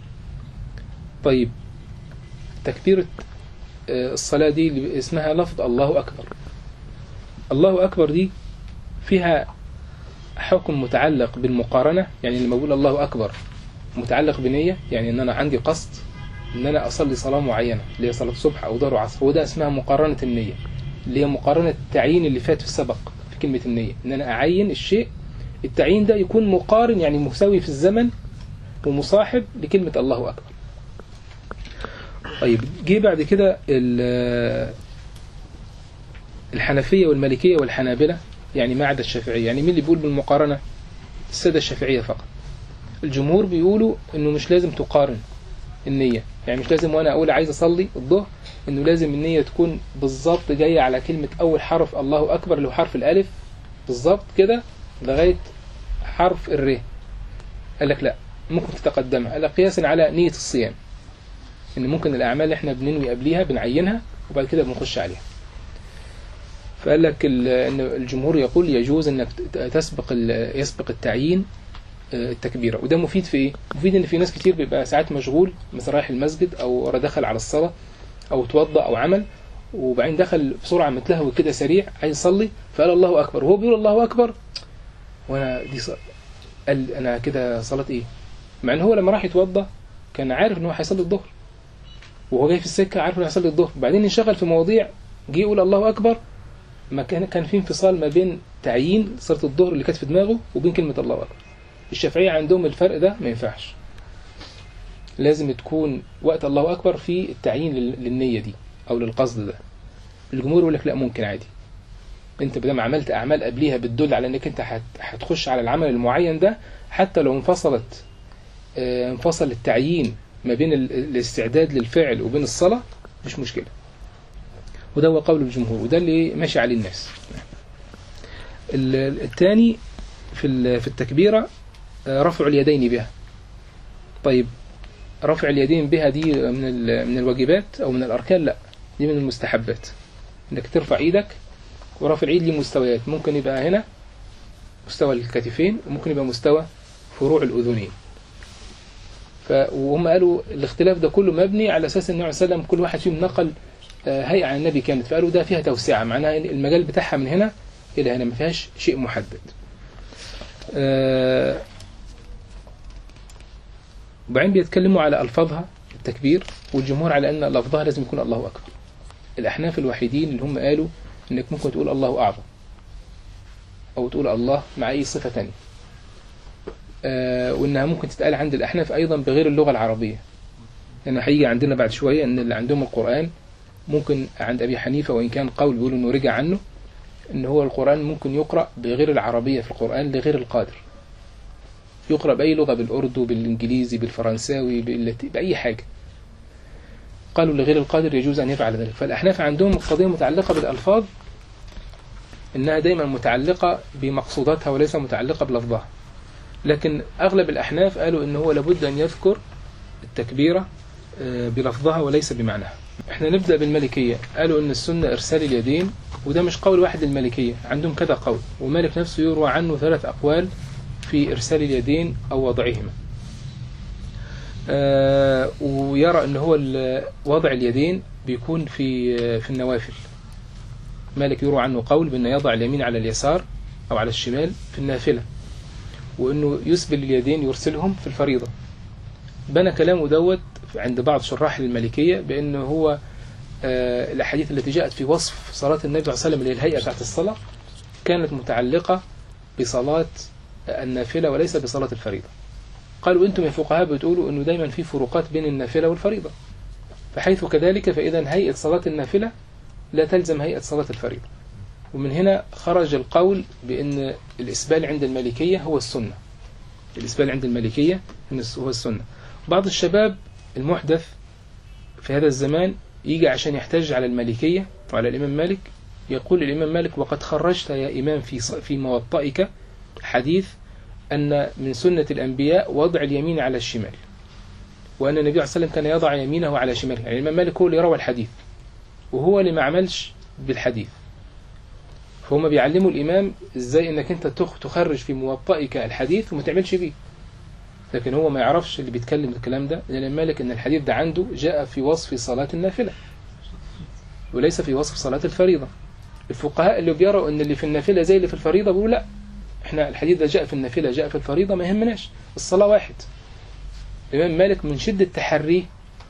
طيب تكبيره آه، الصلاة دي اللي اسمها لفظ الله أكبر الله أكبر دي فيها حكم متعلق بالمقارنة يعني لما بقول الله أكبر متعلق بنية يعني إن أنا عندي قصد ان انا اصلي صلاه معينه اللي هي صلاه الصبح او ظهر وعصر وده اسمها مقارنه النيه اللي هي مقارنه التعيين اللي فات في السبق في كلمه النيه ان انا اعين الشيء التعيين ده يكون مقارن يعني مساوي في الزمن ومصاحب لكلمه الله اكبر طيب جه بعد كده ال- الحنفيه والمالكيه والحنابله يعني ما عدا الشافعيه يعني مين اللي بيقول بالمقارنه الساده الشافعيه فقط الجمهور بيقولوا انه مش لازم تقارن النية يعني مش لازم وانا اقول عايز اصلي الظهر انه لازم النية تكون بالظبط جاية على كلمة اول حرف الله اكبر اللي هو حرف الالف بالظبط كده لغاية حرف الر قال لك لا ممكن تتقدمها قال لك قياسا على نية الصيام ان ممكن الاعمال اللي احنا بننوي قبليها بنعينها وبعد كده بنخش عليها فقال لك ال- ان الجمهور يقول يجوز انك ت- تسبق ال- يسبق التعيين آه، التكبيره وده مفيد في ايه مفيد ان في ناس كتير بيبقى ساعات مشغول مثلا رايح المسجد او دخل على الصلاه او توضا او عمل وبعدين دخل بسرعه متلهوي كده سريع عايز يصلي فقال الله اكبر وهو بيقول الله اكبر وانا دي ص... قال انا كده صلاه ايه مع ان هو لما راح يتوضا كان عارف ان هو هيصلي الظهر وهو جاي في السكه عارف انه هيصلي الظهر بعدين انشغل في مواضيع جه يقول الله اكبر ما كان كان في انفصال ما بين تعيين صلاه الظهر اللي كانت في دماغه وبين كلمه الله اكبر الشافعية عندهم الفرق ده ما ينفعش لازم تكون وقت الله أكبر في التعيين لل- للنية دي أو للقصد ده الجمهور يقول لك لا ممكن عادي انت بدل ما عملت اعمال قبليها بتدل على انك انت هت- هتخش على العمل المعين ده حتى لو انفصلت آه، انفصل التعيين ما بين ال- الاستعداد للفعل وبين الصلاة مش مشكلة وده هو قول الجمهور وده اللي ماشي عليه الناس ال- الثاني في ال- في التكبيرة آه، رفع اليدين بها طيب رفع اليدين بها دي من ال- من الواجبات او من الاركان لا دي من المستحبات انك ترفع ايدك ورفع اليد ليه مستويات ممكن يبقى هنا مستوى الكتفين وممكن يبقى مستوى فروع الاذنين ف وهم قالوا الاختلاف ده كله مبني على اساس ان النبي صلى الله عليه وسلم كل واحد فيهم نقل آه، هيئه عن النبي كانت فقالوا ده فيها توسعه معناها إن المجال بتاعها من هنا الى هنا ما فيهاش شيء محدد آه، وبعدين بيتكلموا على ألفاظها التكبير والجمهور على أن لفظها لازم يكون الله أكبر الأحناف الوحيدين اللي هم قالوا إنك ممكن تقول الله أعظم أو تقول الله مع أي صفة تانية آه وإنها ممكن تتقال عند الأحناف أيضا بغير اللغة العربية لأن هيجي عندنا بعد شوية إن اللي عندهم القرآن ممكن عند أبي حنيفة وإن كان قول بيقولوا إنه رجع عنه إن هو القرآن ممكن يقرأ بغير العربية في القرآن لغير القادر يقرأ بأي لغة بالأردو بالإنجليزي بالفرنساوي باللاتي بأي حاجة قالوا لغير القادر يجوز أن يفعل ذلك فالأحناف عندهم القضية متعلقة بالألفاظ إنها دايما متعلقة بمقصوداتها وليس متعلقة بلفظها لكن أغلب الأحناف قالوا إن هو لابد أن يذكر التكبيرة آه، بلفظها وليس بمعناها احنا نبدأ بالمالكية قالوا إن السنة إرسال اليدين وده مش قول واحد للمالكية عندهم كذا قول ومالك نفسه يروى عنه ثلاث أقوال في إرسال اليدين أو وضعهما آه، ويرى أن هو ال- وضع اليدين بيكون في في النوافل مالك يروى عنه قول بأنه يضع اليمين على اليسار أو على الشمال في النافلة وأنه يسبل اليدين يرسلهم في الفريضة بنى كلامه دوت عند بعض شراح المالكية بأنه هو آه، الأحاديث التي جاءت في وصف صلاة النبي صلى الله عليه وسلم اللي هي الهيئة بتاعت الصلاة كانت متعلقة بصلاة النافلة وليس بصلاة الفريضة قالوا أنتم يا فقهاء بتقولوا أنه دايما في فروقات بين النافلة والفريضة فحيث كذلك فإذا هيئة صلاة النافلة لا تلزم هيئة صلاة الفريضة ومن هنا خرج القول بأن الإسبال عند المالكية هو السنة الإسبال عند المالكية هو السنة بعض الشباب المحدث في هذا الزمان يجي عشان يحتج على المالكية وعلى الإمام مالك يقول الإمام مالك وقد خرجت يا إمام في ص- في موطئك حديث أن من سنة الأنبياء وضع اليمين على الشمال وأن النبي عليه الصلاة والسلام كان يضع يمينه على شماله يعني الإمام مالك هو اللي روى الحديث وهو اللي ما عملش بالحديث فهم بيعلموا الإمام إزاي إنك أنت تخ- تخرج في موطئك الحديث وما تعملش بيه لكن هو ما يعرفش اللي بيتكلم الكلام ده لأن مالك إن الحديث ده عنده جاء في وصف صلاة النافلة وليس في وصف صلاة الفريضة الفقهاء اللي بيروا إن اللي في النافلة زي اللي في الفريضة بيقولوا لا احنا الحديث ده جاء في النافلة جاء في الفريضة ما يهمناش الصلاة واحد الإمام مالك من شدة تحريه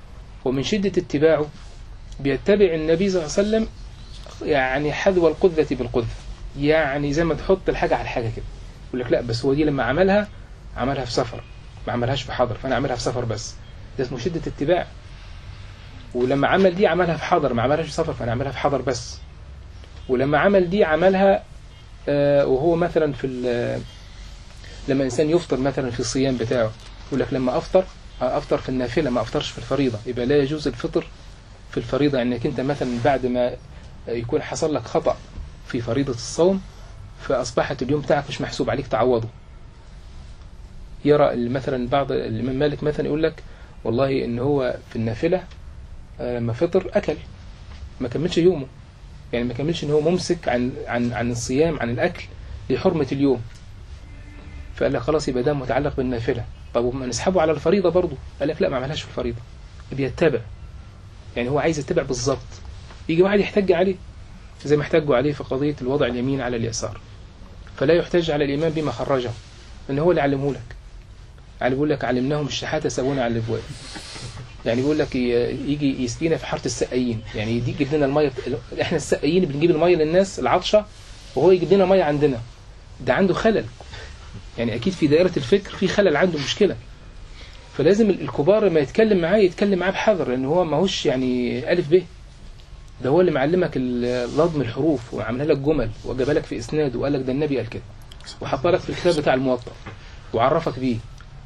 ومن شدة اتباعه بيتبع النبي صلى الله عليه وسلم يعني حذو القذة بالقذة يعني زي ما تحط الحاجة على الحاجة كده يقول لك لا بس هو دي لما عملها عملها في سفر ما عملهاش في حضر فأنا أعملها في سفر بس ده اسمه شدة اتباع ولما عمل دي عملها في حضر ما عملهاش في سفر فأنا أعملها في حضر بس ولما عمل دي عملها آه، وهو مثلا في ال- لما إنسان يفطر مثلا في الصيام بتاعه يقول لك لما أفطر أفطر في النافلة ما أفطرش في الفريضة يبقى لا يجوز الفطر في الفريضة انك انت مثلا بعد ما يكون حصل لك خطأ في فريضة الصوم فأصبحت اليوم بتاعك مش محسوب عليك تعوضه يرى مثلا بعض الإمام مالك مثلا يقول لك والله إن هو في النافلة آه، لما فطر أكل ما كملش يومه يعني ما كملش إن هو ممسك عن عن عن الصيام عن الأكل لحرمة اليوم فقال لك خلاص يبقى ده متعلق بالنافلة طب وما نسحبه على الفريضة برضه قال لك لا ما عملهاش في الفريضة بيتبع يعني هو عايز يتبع بالظبط يجي واحد يحتج عليه زي ما احتجوا عليه في قضية الوضع اليمين على اليسار فلا يحتج على الإمام بما خرجه لأن هو اللي علمه لك يعني بيقول لك علمناهم الشحاتة سوونا على الابواب يعني بيقول لك ي- يجي يسقينا في حاره السقايين يعني يجي يجيب لنا الميه احنا السقايين بنجيب الميه للناس العطشه وهو يجيب لنا ميه عندنا ده عنده خلل يعني اكيد في دائره الفكر في خلل عنده مشكله فلازم الكبار لما يتكلم معاه يتكلم معاه بحذر لان هو ماهوش يعني الف ب ده هو اللي معلمك ال- لضم الحروف وعملها لك جمل وجابها لك في اسناد وقال لك ده النبي قال كده وحطها لك في الكتاب بتاع الموطأ وعرفك بيه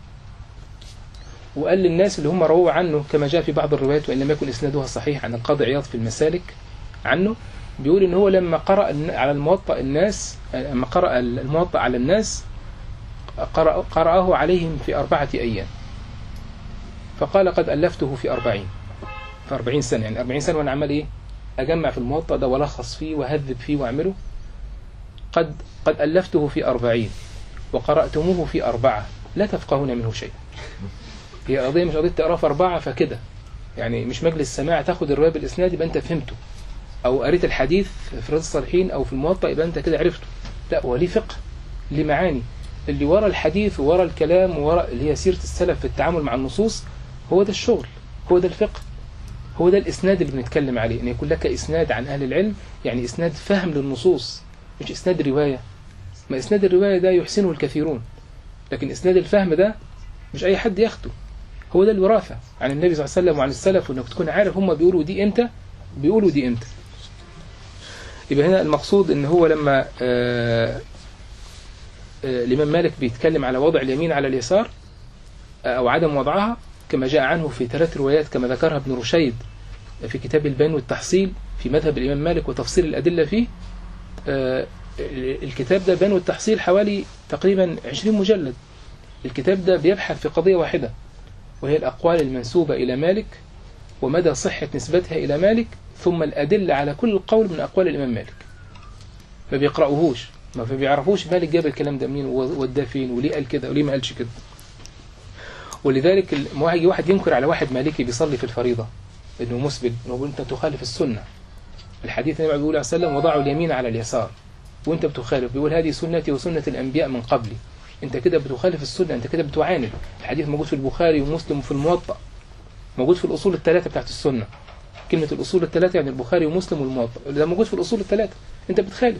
وقال للناس اللي هم رووا عنه كما جاء في بعض الروايات وان لم يكن اسنادها صحيح عن القاضي عياض في المسالك عنه بيقول ان هو لما قرأ الن- على الموطأ الناس لما قرأ الموطأ على الناس قرأ قرأه عليهم في أربعة أيام فقال قد ألفته في أربعين في أربعين سنة يعني أربعين سنة وأنا عمال إيه أجمع في الموطأ ده ولخص فيه وهذب فيه وأعمله قد قد ألفته في أربعين وقرأتموه في أربعة لا تفقهون منه شيء هي قضية مش قضية تقرأ في أربعة فكده يعني مش مجلس سماع تاخد الرواية بالإسناد يبقى أنت فهمته أو قريت الحديث في رياض الصالحين أو في الموطأ يبقى أنت كده عرفته لا هو ليه فقه ليه معاني اللي ورا الحديث وورا الكلام وورا اللي هي سيرة السلف في التعامل مع النصوص هو ده الشغل هو ده الفقه هو ده الإسناد اللي بنتكلم عليه أن يكون لك إسناد عن أهل العلم يعني إسناد فهم للنصوص مش إسناد رواية ما إسناد الرواية ده يحسنه الكثيرون لكن إسناد الفهم ده مش أي حد ياخده هو ده الوراثة عن النبي صلى الله عليه وسلم وعن السلف وانك تكون عارف هم بيقولوا دي امتى بيقولوا دي امتى يبقى هنا المقصود ان هو لما آه آه الإمام مالك بيتكلم على وضع اليمين على اليسار آه أو عدم وضعها كما جاء عنه في ثلاث روايات كما ذكرها ابن رشيد في كتاب البيان والتحصيل في مذهب الإمام مالك وتفصيل الأدلة فيه آه الكتاب ده بيان والتحصيل حوالي تقريبا 20 مجلد الكتاب ده بيبحث في قضية واحدة وهي الأقوال المنسوبة إلى مالك ومدى صحة نسبتها إلى مالك ثم الأدلة على كل قول من أقوال الإمام مالك ما بيقرأوهوش ما بيعرفوش مالك جاب الكلام ده منين ووداه فين وليه قال كده وليه ما قالش كده ولذلك لما يجي واحد ينكر على واحد مالكي بيصلي في الفريضة انه مسبل انه بيقول انت تخالف السنة الحديث النبي بيقول عليه وسلم وضعوا اليمين على اليسار وانت بتخالف بيقول هذه سنتي وسنة الأنبياء من قبلي انت كده بتخالف السنة انت كده بتعاند الحديث موجود في البخاري ومسلم وفي الموطأ موجود في الأصول الثلاثة بتاعت السنة كلمة الأصول الثلاثة يعني البخاري ومسلم والموطأ ده موجود في الأصول الثلاثة انت بتخالف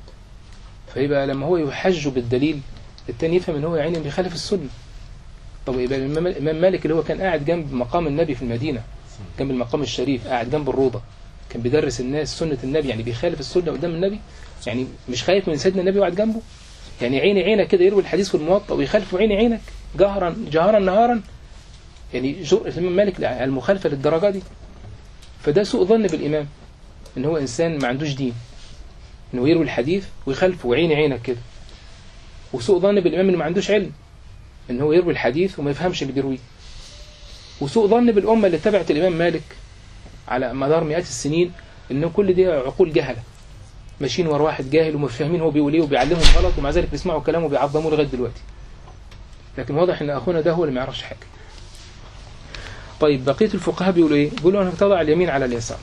فيبقى لما هو يحج بالدليل التاني يفهم ان هو يعني بيخالف السنة طب يبقى الإمام مالك اللي هو كان قاعد جنب مقام النبي في المدينة جنب المقام الشريف قاعد جنب الروضة كان بيدرس الناس سنة النبي يعني بيخالف السنة قدام النبي يعني مش خايف من سيدنا النبي وقاعد جنبه يعني عيني عينك كده يروي الحديث في الموطأ ويخالف عيني عينك جهرا جهرا نهارا يعني جرأة الإمام مالك المخالفة للدرجة دي فده سوء ظن بالإمام إن هو إنسان ما عندوش دين إنه يروي الحديث ويخالفه وعيني عينك كده وسوء ظن بالإمام إنه ما عندوش علم إن هو يروي الحديث وما يفهمش اللي بيرويه وسوء ظن بالأمة اللي تبعت الإمام مالك على مدار مئات السنين إن كل دي عقول جهلة ماشيين ورا واحد جاهل ومش فاهمين هو بيقول ايه وبيعلمهم غلط ومع ذلك بيسمعوا كلامه وبيعظموه لغايه دلوقتي لكن واضح ان اخونا ده هو اللي ما يعرفش حاجه طيب بقيه الفقهاء بيقولوا ايه بيقولوا انك تضع اليمين على اليسار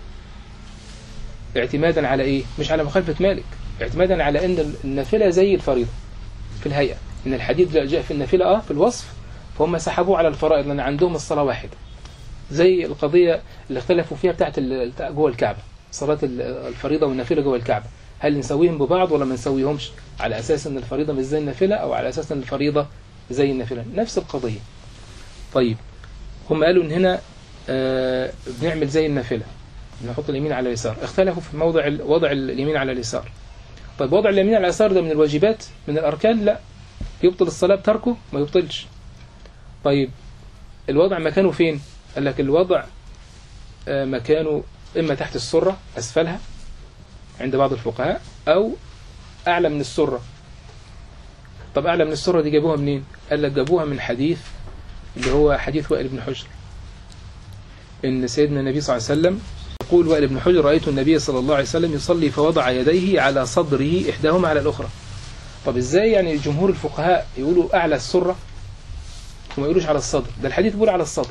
اعتمادا على ايه مش على مخالفه مالك اعتمادا على ان النافله زي الفريضه في الهيئه ان الحديث جاء في النافله اه في الوصف فهم سحبوه على الفرائض لان عندهم الصلاه واحده زي القضية اللي اختلفوا فيها بتاعت ال- بتاع جوه الكعبة صلاة ال- الفريضة والنافلة جوه الكعبة هل نسويهم ببعض ولا ما نسويهمش على أساس أن الفريضة مش زي النافلة أو على أساس أن الفريضة زي النافلة نفس القضية طيب هم قالوا ان هنا آه بنعمل زي النافله بنحط اليمين على اليسار اختلفوا في موضع ال- وضع اليمين على اليسار طيب وضع اليمين على اليسار ده من الواجبات من الاركان لا يبطل الصلاه بتركه ما يبطلش طيب الوضع مكانه فين قال لك الوضع آه مكانه اما تحت السره اسفلها عند بعض الفقهاء او اعلى من السره طب اعلى من السره دي جابوها منين قال لك جابوها من حديث اللي هو حديث وائل بن حجر إن سيدنا النبي صلى الله عليه وسلم يقول وائل بن حجر رأيت النبي صلى الله عليه وسلم يصلي فوضع يديه على صدره إحداهما على الأخرى طب إزاي يعني جمهور الفقهاء يقولوا أعلى السرة وما يقولوش على الصدر ده الحديث بيقول على الصدر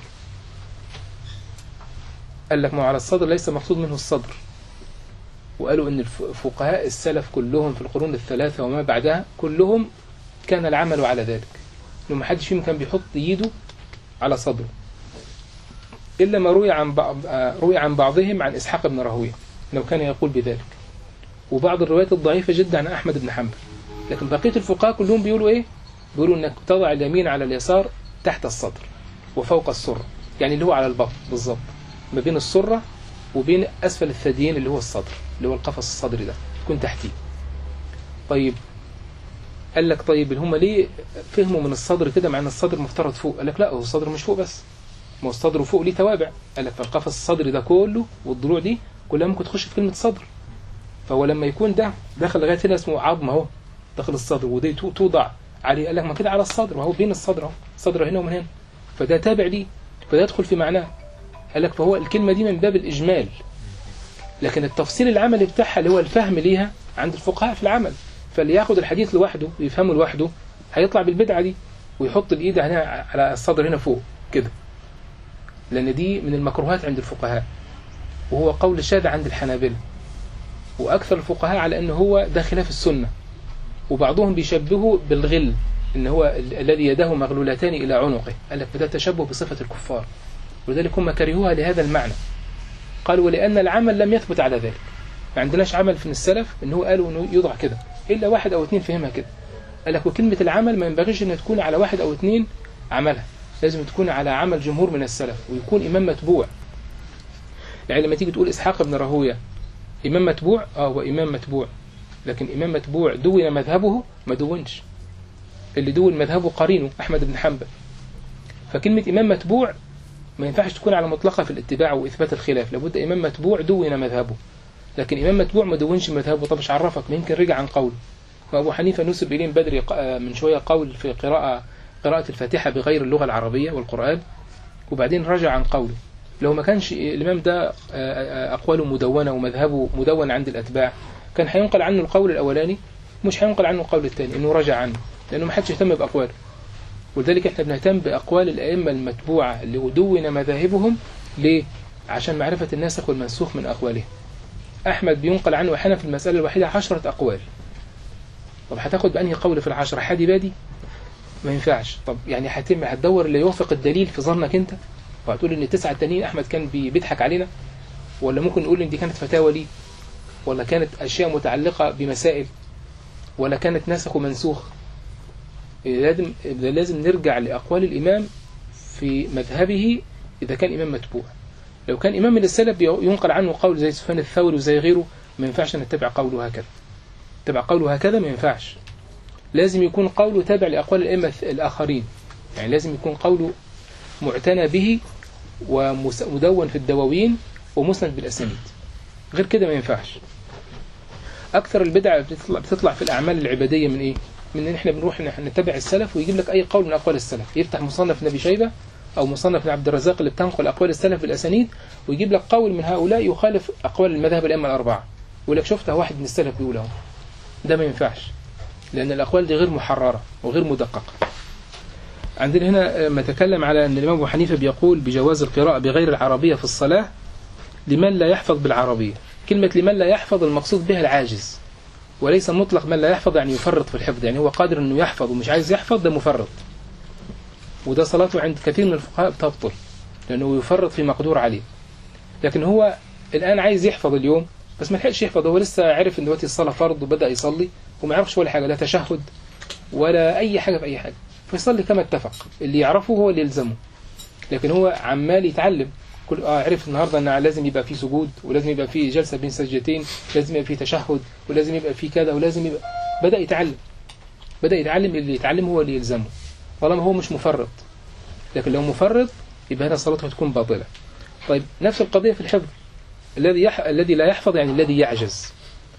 قال لك ما هو على الصدر ليس مقصود منه الصدر وقالوا ان الف- فقهاء السلف كلهم في القرون الثلاثة وما بعدها كلهم كان العمل على ذلك انه ما حدش فيهم كان بيحط ايده على صدره إلا ما روي عن بعض آه، روي عن بعضهم عن إسحاق بن راهويه لو كان يقول بذلك وبعض الروايات الضعيفة جدا عن أحمد بن حنبل لكن بقية الفقهاء كلهم بيقولوا إيه؟ بيقولوا إنك تضع اليمين على اليسار تحت الصدر وفوق السرة يعني اللي هو على البطن بالظبط ما بين السرة وبين أسفل الثديين اللي هو الصدر اللي هو القفص الصدري ده تكون تحتيه طيب قال لك طيب هم ليه فهموا من الصدر كده مع ان الصدر مفترض فوق قال لك لا هو الصدر مش فوق بس ما هو الصدر فوق ليه توابع قال لك فالقفص الصدري ده كله والضلوع دي كلها ممكن تخش في كلمه صدر فهو لما يكون ده داخل لغايه هنا اسمه عظم اهو داخل الصدر ودي تو- توضع عليه قال لك ما كده على الصدر وهو بين الصدر اهو الصدر هنا ومن هنا فده تابع ليه فده يدخل في معناه قال لك فهو الكلمه دي من باب الاجمال لكن التفصيل العملي بتاعها اللي هو الفهم ليها عند الفقهاء في العمل فاللي ياخد الحديث لوحده ويفهمه لوحده هيطلع بالبدعه دي ويحط الايد هنا على الصدر هنا فوق كده لان دي من المكروهات عند الفقهاء وهو قول شاذ عند الحنابلة واكثر الفقهاء على ان هو ده خلاف السنه وبعضهم بيشبهه بالغل ان هو ال- الذي يداه مغلولتان الى عنقه قال لك فده تشبه بصفه الكفار ولذلك هم كرهوها لهذا المعنى قالوا ولان العمل لم يثبت على ذلك ما عندناش عمل في السلف ان هو قالوا انه يوضع كده الا واحد او اثنين فهمها كده قال لك وكلمه العمل ما ينبغيش انها تكون على واحد او اثنين عملها لازم تكون على عمل جمهور من السلف ويكون امام متبوع يعني لما تيجي تقول اسحاق بن راهويه امام متبوع اه هو امام متبوع لكن امام متبوع دون مذهبه ما دونش اللي دون مذهبه قرينه احمد بن حنبل فكلمه امام متبوع ما ينفعش تكون على مطلقها في الاتباع واثبات الخلاف لابد امام متبوع دون مذهبه لكن امام متبوع ما دونش مذهبه طب مش عرفك ما يمكن رجع عن قوله وابو حنيفه نسب اليه من بدري ق- آه، من شويه قول في قراءه قراءه الفاتحه بغير اللغه العربيه والقران وبعدين رجع عن قوله لو ما كانش الامام ده آه، آه، اقواله مدونه ومذهبه مدون عند الاتباع كان هينقل عنه القول الاولاني مش هينقل عنه القول الثاني انه رجع عنه لانه ما حدش يهتم باقواله ولذلك احنا بنهتم باقوال الائمه المتبوعه اللي دون مذاهبهم ليه عشان معرفه الناسخ والمنسوخ من اقوالهم احمد بينقل عنه احيانا في المساله الواحده عشرة اقوال طب هتاخد بانهي قول في العشرة حادي بادي ما ينفعش طب يعني هتم هتدور اللي يوافق الدليل في ظنك انت وهتقول ان التسعه التانيين احمد كان بي- بيضحك علينا ولا ممكن نقول ان دي كانت فتاوى ليه ولا كانت اشياء متعلقه بمسائل ولا كانت ناسخ ومنسوخ لازم لازم نرجع لاقوال الامام في مذهبه اذا كان امام متبوع لو كان امام من السلف ينقل عنه قول زي سفيان الثوري وزي غيره ما ينفعش نتبع قوله هكذا تبع قوله هكذا ما ينفعش لازم يكون قوله تابع لأقوال الأئمة الآخرين يعني لازم يكون قوله معتنى به ومدون في الدواوين ومسند بالأسانيد غير كده ما ينفعش أكثر البدع بتطلع, بتطلع في الأعمال العبادية من إيه؟ من إن إحنا بنروح إن إحنا نتبع السلف ويجيب لك أي قول من أقوال السلف يفتح مصنف نبي شيبة أو مصنف عبد الرزاق اللي بتنقل أقوال السلف بالأسانيد ويجيب لك قول من هؤلاء يخالف أقوال المذاهب الأئمة الأربعة يقول لك شفتها واحد من السلف بيقول اهو ده ما ينفعش لأن الأقوال دي غير محررة وغير مدققة عندنا هنا ما تكلم على أن الإمام أبو حنيفة بيقول بجواز القراءة بغير العربية في الصلاة لمن لا يحفظ بالعربية كلمة لمن لا يحفظ المقصود بها العاجز وليس مطلق من لا يحفظ يعني يفرط في الحفظ يعني هو قادر أنه يحفظ ومش عايز يحفظ ده مفرط وده صلاته عند كثير من الفقهاء بتبطل لأنه يفرط في مقدور عليه لكن هو الآن عايز يحفظ اليوم بس ما لحقش يحفظ هو لسه عرف ان دلوقتي الصلاة فرض وبدأ يصلي وما يعرفش ولا حاجة لا تشهد ولا أي حاجة في أي حاجة فيصلي كما اتفق اللي يعرفه هو اللي يلزمه لكن هو عمال يتعلم كل اه عرف النهارده ان لازم يبقى في سجود ولازم يبقى في جلسه بين سجدتين لازم يبقى في تشهد ولازم يبقى في كذا ولازم يبقى بدا يتعلم بدا يتعلم اللي يتعلم هو اللي يلزمه طالما هو مش مفرط لكن لو مفرط يبقى هنا صلاته هتكون باطله طيب نفس القضيه في الحفظ الذي يح... الذي لا يحفظ يعني الذي يعجز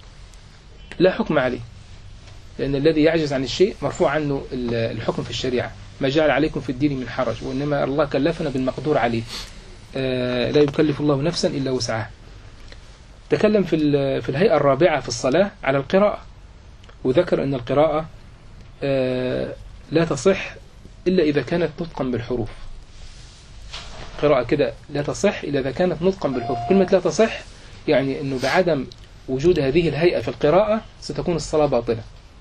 لا حكم عليه لأن الذي يعجز عن الشيء مرفوع عنه ال- الحكم في الشريعة ما جعل عليكم في الدين من حرج وإنما الله كلفنا بالمقدور عليه آه، لا يكلف الله نفسا إلا وسعها تكلم في ال- في الهيئة الرابعة في الصلاة على القراءة وذكر أن القراءة آه، لا تصح إلا إذا كانت نطقا بالحروف قراءة كده لا تصح إلا إذا كانت نطقا بالحروف كلمة لا تصح يعني أنه بعدم وجود هذه الهيئة في القراءة ستكون الصلاة باطلة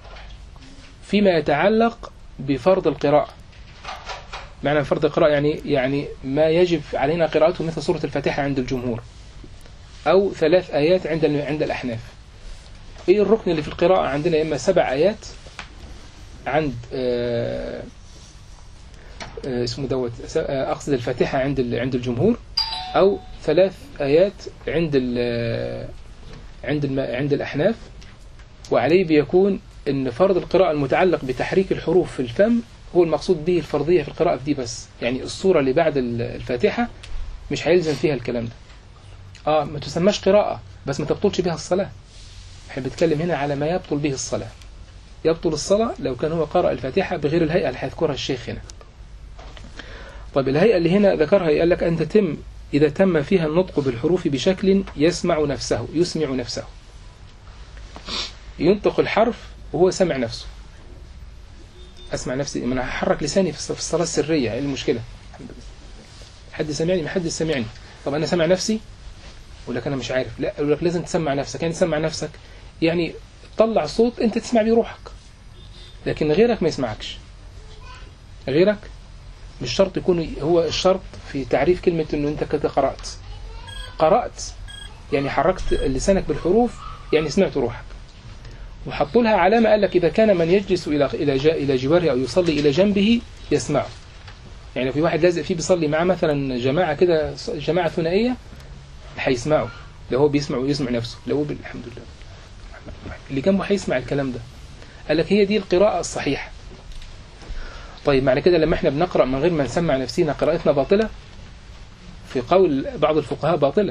فيما يتعلق بفرض القراءة معنى فرض القراءة يعني يعني ما يجب علينا قراءته مثل سورة الفاتحة عند الجمهور أو ثلاث آيات عند عند الأحناف إيه الركن اللي في القراءة عندنا إما سبع آيات عند آه، آه، اسمه دوت س- آه، أقصد الفاتحة عند ال- عند الجمهور أو ثلاث آيات عند ال- عند الم- عند الأحناف وعليه بيكون ان فرض القراءة المتعلق بتحريك الحروف في الفم هو المقصود به الفرضية في القراءة في دي بس يعني الصورة اللي بعد ال- الفاتحة مش هيلزم فيها الكلام ده اه ما تسماش قراءة بس ما تبطلش بها الصلاة احنا بنتكلم هنا على ما يبطل به الصلاة يبطل الصلاة لو كان هو قرأ الفاتحة بغير الهيئة اللي هيذكرها الشيخ هنا طيب الهيئة اللي هنا ذكرها قال لك أن تتم إذا تم فيها النطق بالحروف بشكل يسمع نفسه يسمع نفسه ينطق الحرف وهو سمع نفسه اسمع نفسي ما انا هحرك لساني في الص- في الصلاه السريه ايه المشكله حد سمعني ما حد سمعني طب انا سامع نفسي ولا انا مش عارف لا يقول لك لازم تسمع نفسك يعني تسمع نفسك يعني تطلع صوت انت تسمع بيه روحك لكن غيرك ما يسمعكش غيرك مش شرط يكون هو الشرط في تعريف كلمه انه انت كده قرات قرات يعني حركت لسانك بالحروف يعني سمعت روحك وحطوا لها علامة قال لك إذا كان من يجلس إلى إلى جا إلى جواره أو يصلي إلى جنبه يسمعه. يعني لو في واحد لازق فيه بيصلي معاه مثلا جماعة كده جماعة ثنائية هيسمعه لو هو بيسمع ويسمع نفسه لو هو بال- الحمد لله اللي جنبه هيسمع الكلام ده. قال لك هي دي القراءة الصحيحة. طيب معنى كده لما احنا بنقرأ من غير ما نسمع نفسينا قراءتنا باطلة في قول بعض الفقهاء باطلة.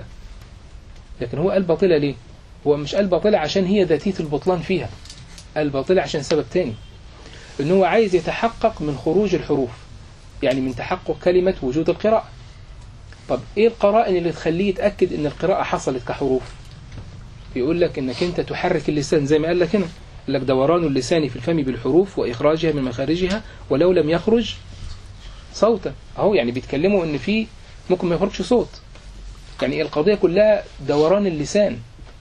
لكن هو قال باطلة ليه؟ هو مش قال باطلة عشان هي ذاتية البطلان فيها قال باطلة عشان سبب تاني ان هو عايز يتحقق من خروج الحروف يعني من تحقق كلمة وجود القراءة طب ايه القرائن اللي تخليه يتأكد ان القراءة حصلت كحروف يقول لك انك انت تحرك اللسان زي ما قال لك هنا قال لك دوران اللسان في الفم بالحروف واخراجها من مخارجها ولو لم يخرج صوتا اهو يعني بيتكلموا ان في ممكن ما يخرجش صوت يعني القضية كلها دوران اللسان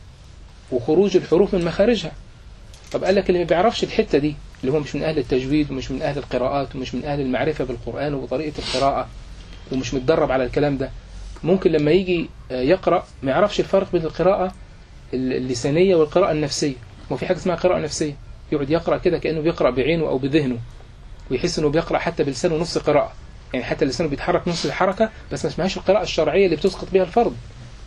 وخروج الحروف من مخارجها طب قال لك اللي ما بيعرفش الحتة دي اللي هو مش من أهل التجويد ومش من أهل القراءات ومش من أهل المعرفة بالقرآن وبطريقة القراءة ومش متدرب على الكلام ده ممكن لما يجي آه، يقرأ ما يعرفش الفرق بين القراءة اللسانية والقراءة النفسية وفي حاجة اسمها قراءة نفسية يقعد يقرأ كده كأنه بيقرأ بعينه أو بذهنه ويحس انه بيقرأ حتى بلسانه نص قراءة يعني حتى لسانه بيتحرك نص الحركة بس ما اسمهاش القراءة الشرعية اللي بتسقط بها الفرض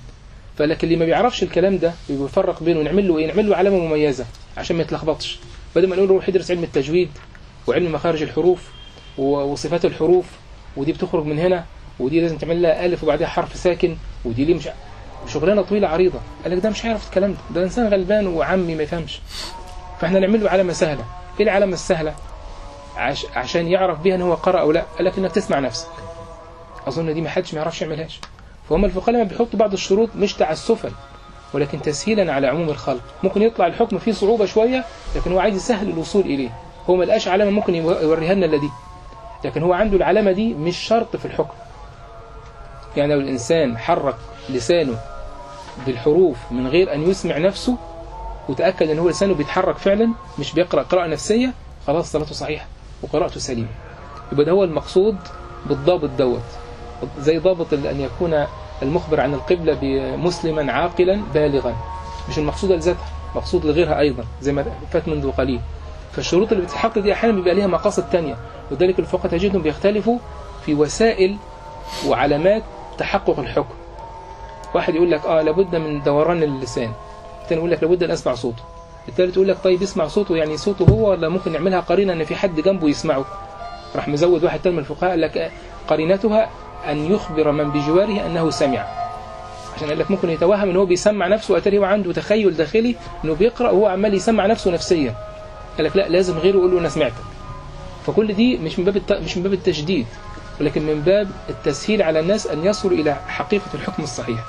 فلكن اللي ما بيعرفش الكلام ده بيفرق بينه نعمل له ايه نعمل له علامه مميزه عشان ما يتلخبطش بدل ما نقول له روح ادرس علم التجويد وعلم مخارج الحروف و- وصفات الحروف ودي بتخرج من هنا ودي لازم تعمل لها الف وبعدها حرف ساكن ودي ليه مش ع- شغلانه طويله عريضه قال لك ده مش هيعرف الكلام ده ده انسان غلبان وعمي ما يفهمش فاحنا نعمل له علامه سهله ايه العلامه السهله عش... عشان يعرف بيها ان هو قرأ او لا قال لك انك تسمع نفسك اظن دي ما حدش ما يعرفش يعملهاش فهم الفقهاء لما بيحطوا بعض الشروط مش تعسفا ولكن تسهيلا على عموم الخلق ممكن يطلع الحكم فيه صعوبة شوية لكن هو عايز يسهل الوصول إليه هو ما لقاش علامة ممكن يو- يوريها لنا إلا دي لكن هو عنده العلامة دي مش شرط في الحكم يعني لو الإنسان حرك لسانه بالحروف من غير أن يسمع نفسه وتأكد أن هو لسانه بيتحرك فعلا مش بيقرأ قراءة نفسية خلاص صلاته صحيحة وقراءته سليمة يبقى ده هو المقصود بالضابط دوت زي ضابط ال- أن يكون المخبر عن القبلة مسلما عاقلا بالغا مش المقصود لذاتها مقصود لغيرها أيضا زي ما فات منذ قليل فالشروط اللي بتتحقق دي أحيانا بيبقى ليها مقاصد تانية وذلك الفقهاء تجدهم بيختلفوا في وسائل وعلامات تحقق الحكم واحد يقول لك اه لابد من دوران اللسان الثاني يقول لك لابد ان اسمع صوته الثالث يقول لك طيب يسمع صوته يعني صوته هو ولا ممكن نعملها قرينه ان في حد جنبه يسمعه راح مزود واحد تاني من الفقهاء قال لك آه، قرينتها ان يخبر من بجواره انه سمع عشان قال لك ممكن يتوهم ان هو بيسمع نفسه واتاري هو عنده تخيل داخلي انه بيقرا وهو عمال يسمع نفسه نفسيا قال لك لا لازم غيره يقول له انا سمعتك فكل دي مش من باب الت... مش من باب التشديد ولكن من باب التسهيل على الناس ان يصلوا الى حقيقه الحكم الصحيح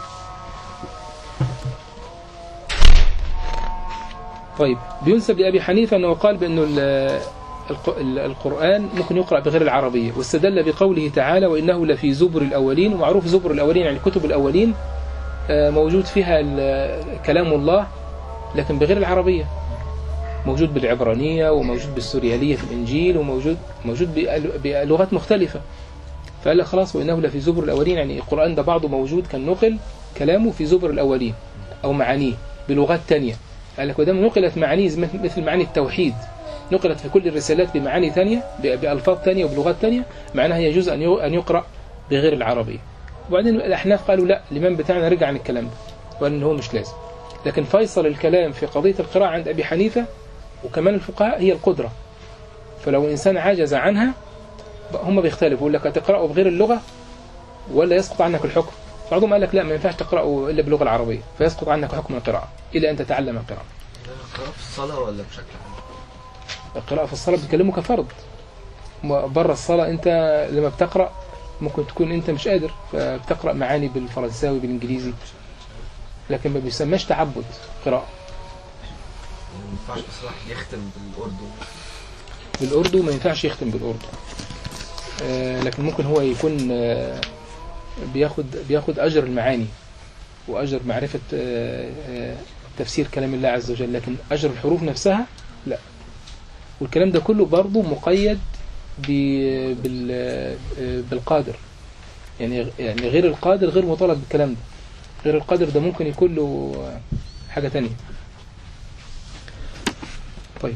طيب بينسب لأبي حنيفة أنه قال بأنه ال- الق- ال- القرآن ممكن يقرأ بغير العربية واستدل بقوله تعالى وإنه لفي زبر الأولين ومعروف زبر الأولين يعني كتب الأولين آه، موجود فيها ال- كلام الله لكن بغير العربية موجود بالعبرانية وموجود بالسوريالية في الإنجيل وموجود موجود بأل- بلغات مختلفة فقال لك خلاص وإنه لفي زبر الأولين يعني القرآن ده بعضه موجود كان نقل كلامه في زبر الأولين أو معانيه بلغات تانية قال لك ودام نقلت معانيه زي مثل معاني التوحيد نقلت في كل الرسالات بمعاني تانية ب- بألفاظ تانية وبلغات تانية معناها يجوز أن يو- أن يقرأ بغير العربية وبعدين الأحناف قالوا لا الإمام بتاعنا رجع عن الكلام ده وقال إن هو مش لازم لكن فيصل الكلام في قضية القراءة عند أبي حنيفة وكمان الفقهاء هي القدرة فلو إنسان عجز عنها هم بيختلفوا يقول لك هتقرأه بغير اللغة ولا يسقط عنك الحكم بعضهم قال لك لا ما ينفعش تقرأه إلا باللغة العربية فيسقط عنك حكم القراءة إلى أن تتعلم القراءة القراءة في الصلاة ولا بشكل عام؟ القراءة في الصلاة بيكلموا كفرض بره الصلاة أنت لما بتقرأ ممكن تكون أنت مش قادر فبتقرأ معاني بالفرنساوي بالإنجليزي لكن ما بيسماش تعبد قراءة يعني ما ينفعش بس الواحد يختم بالأردو بالأردو ما ينفعش يختم بالأردو آه، لكن ممكن هو يكون آه، بياخد بياخد أجر المعاني وأجر معرفة آه، آه، تفسير كلام الله عز وجل لكن أجر الحروف نفسها لا والكلام ده كله برضه مقيد ب- بال- آه، بالقادر يعني يعني غير القادر غير مطالب بالكلام ده غير القادر ده ممكن يكون له آه، حاجة تانية طيب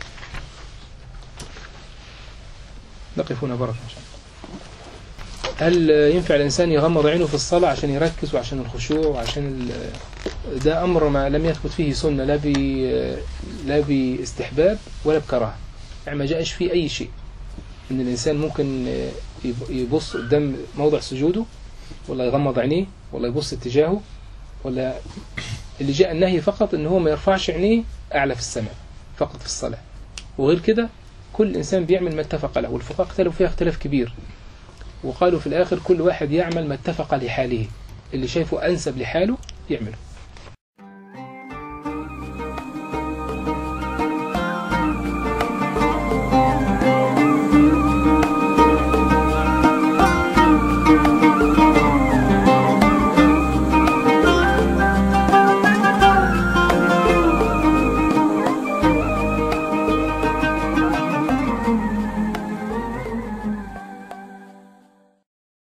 نقف هنا بركة إن شاء الله هل ينفع الإنسان يغمض عينه في الصلاة عشان يركز وعشان الخشوع وعشان ال... ده أمر ما لم يثبت فيه سنة لا ب... لا باستحباب ولا بكراهة يعني ما جاءش فيه أي شيء إن الإنسان ممكن يب- يبص قدام موضع سجوده ولا يغمض عينيه ولا يبص اتجاهه ولا اللي جاء النهي فقط إن هو ما يرفعش عينيه أعلى في السماء فقط في الصلاة وغير كده كل إنسان بيعمل ما اتفق له والفقهاء اختلفوا فيها اختلاف كبير وقالوا في الآخر كل واحد يعمل ما اتفق لحاله اللي شايفه أنسب لحاله يعمله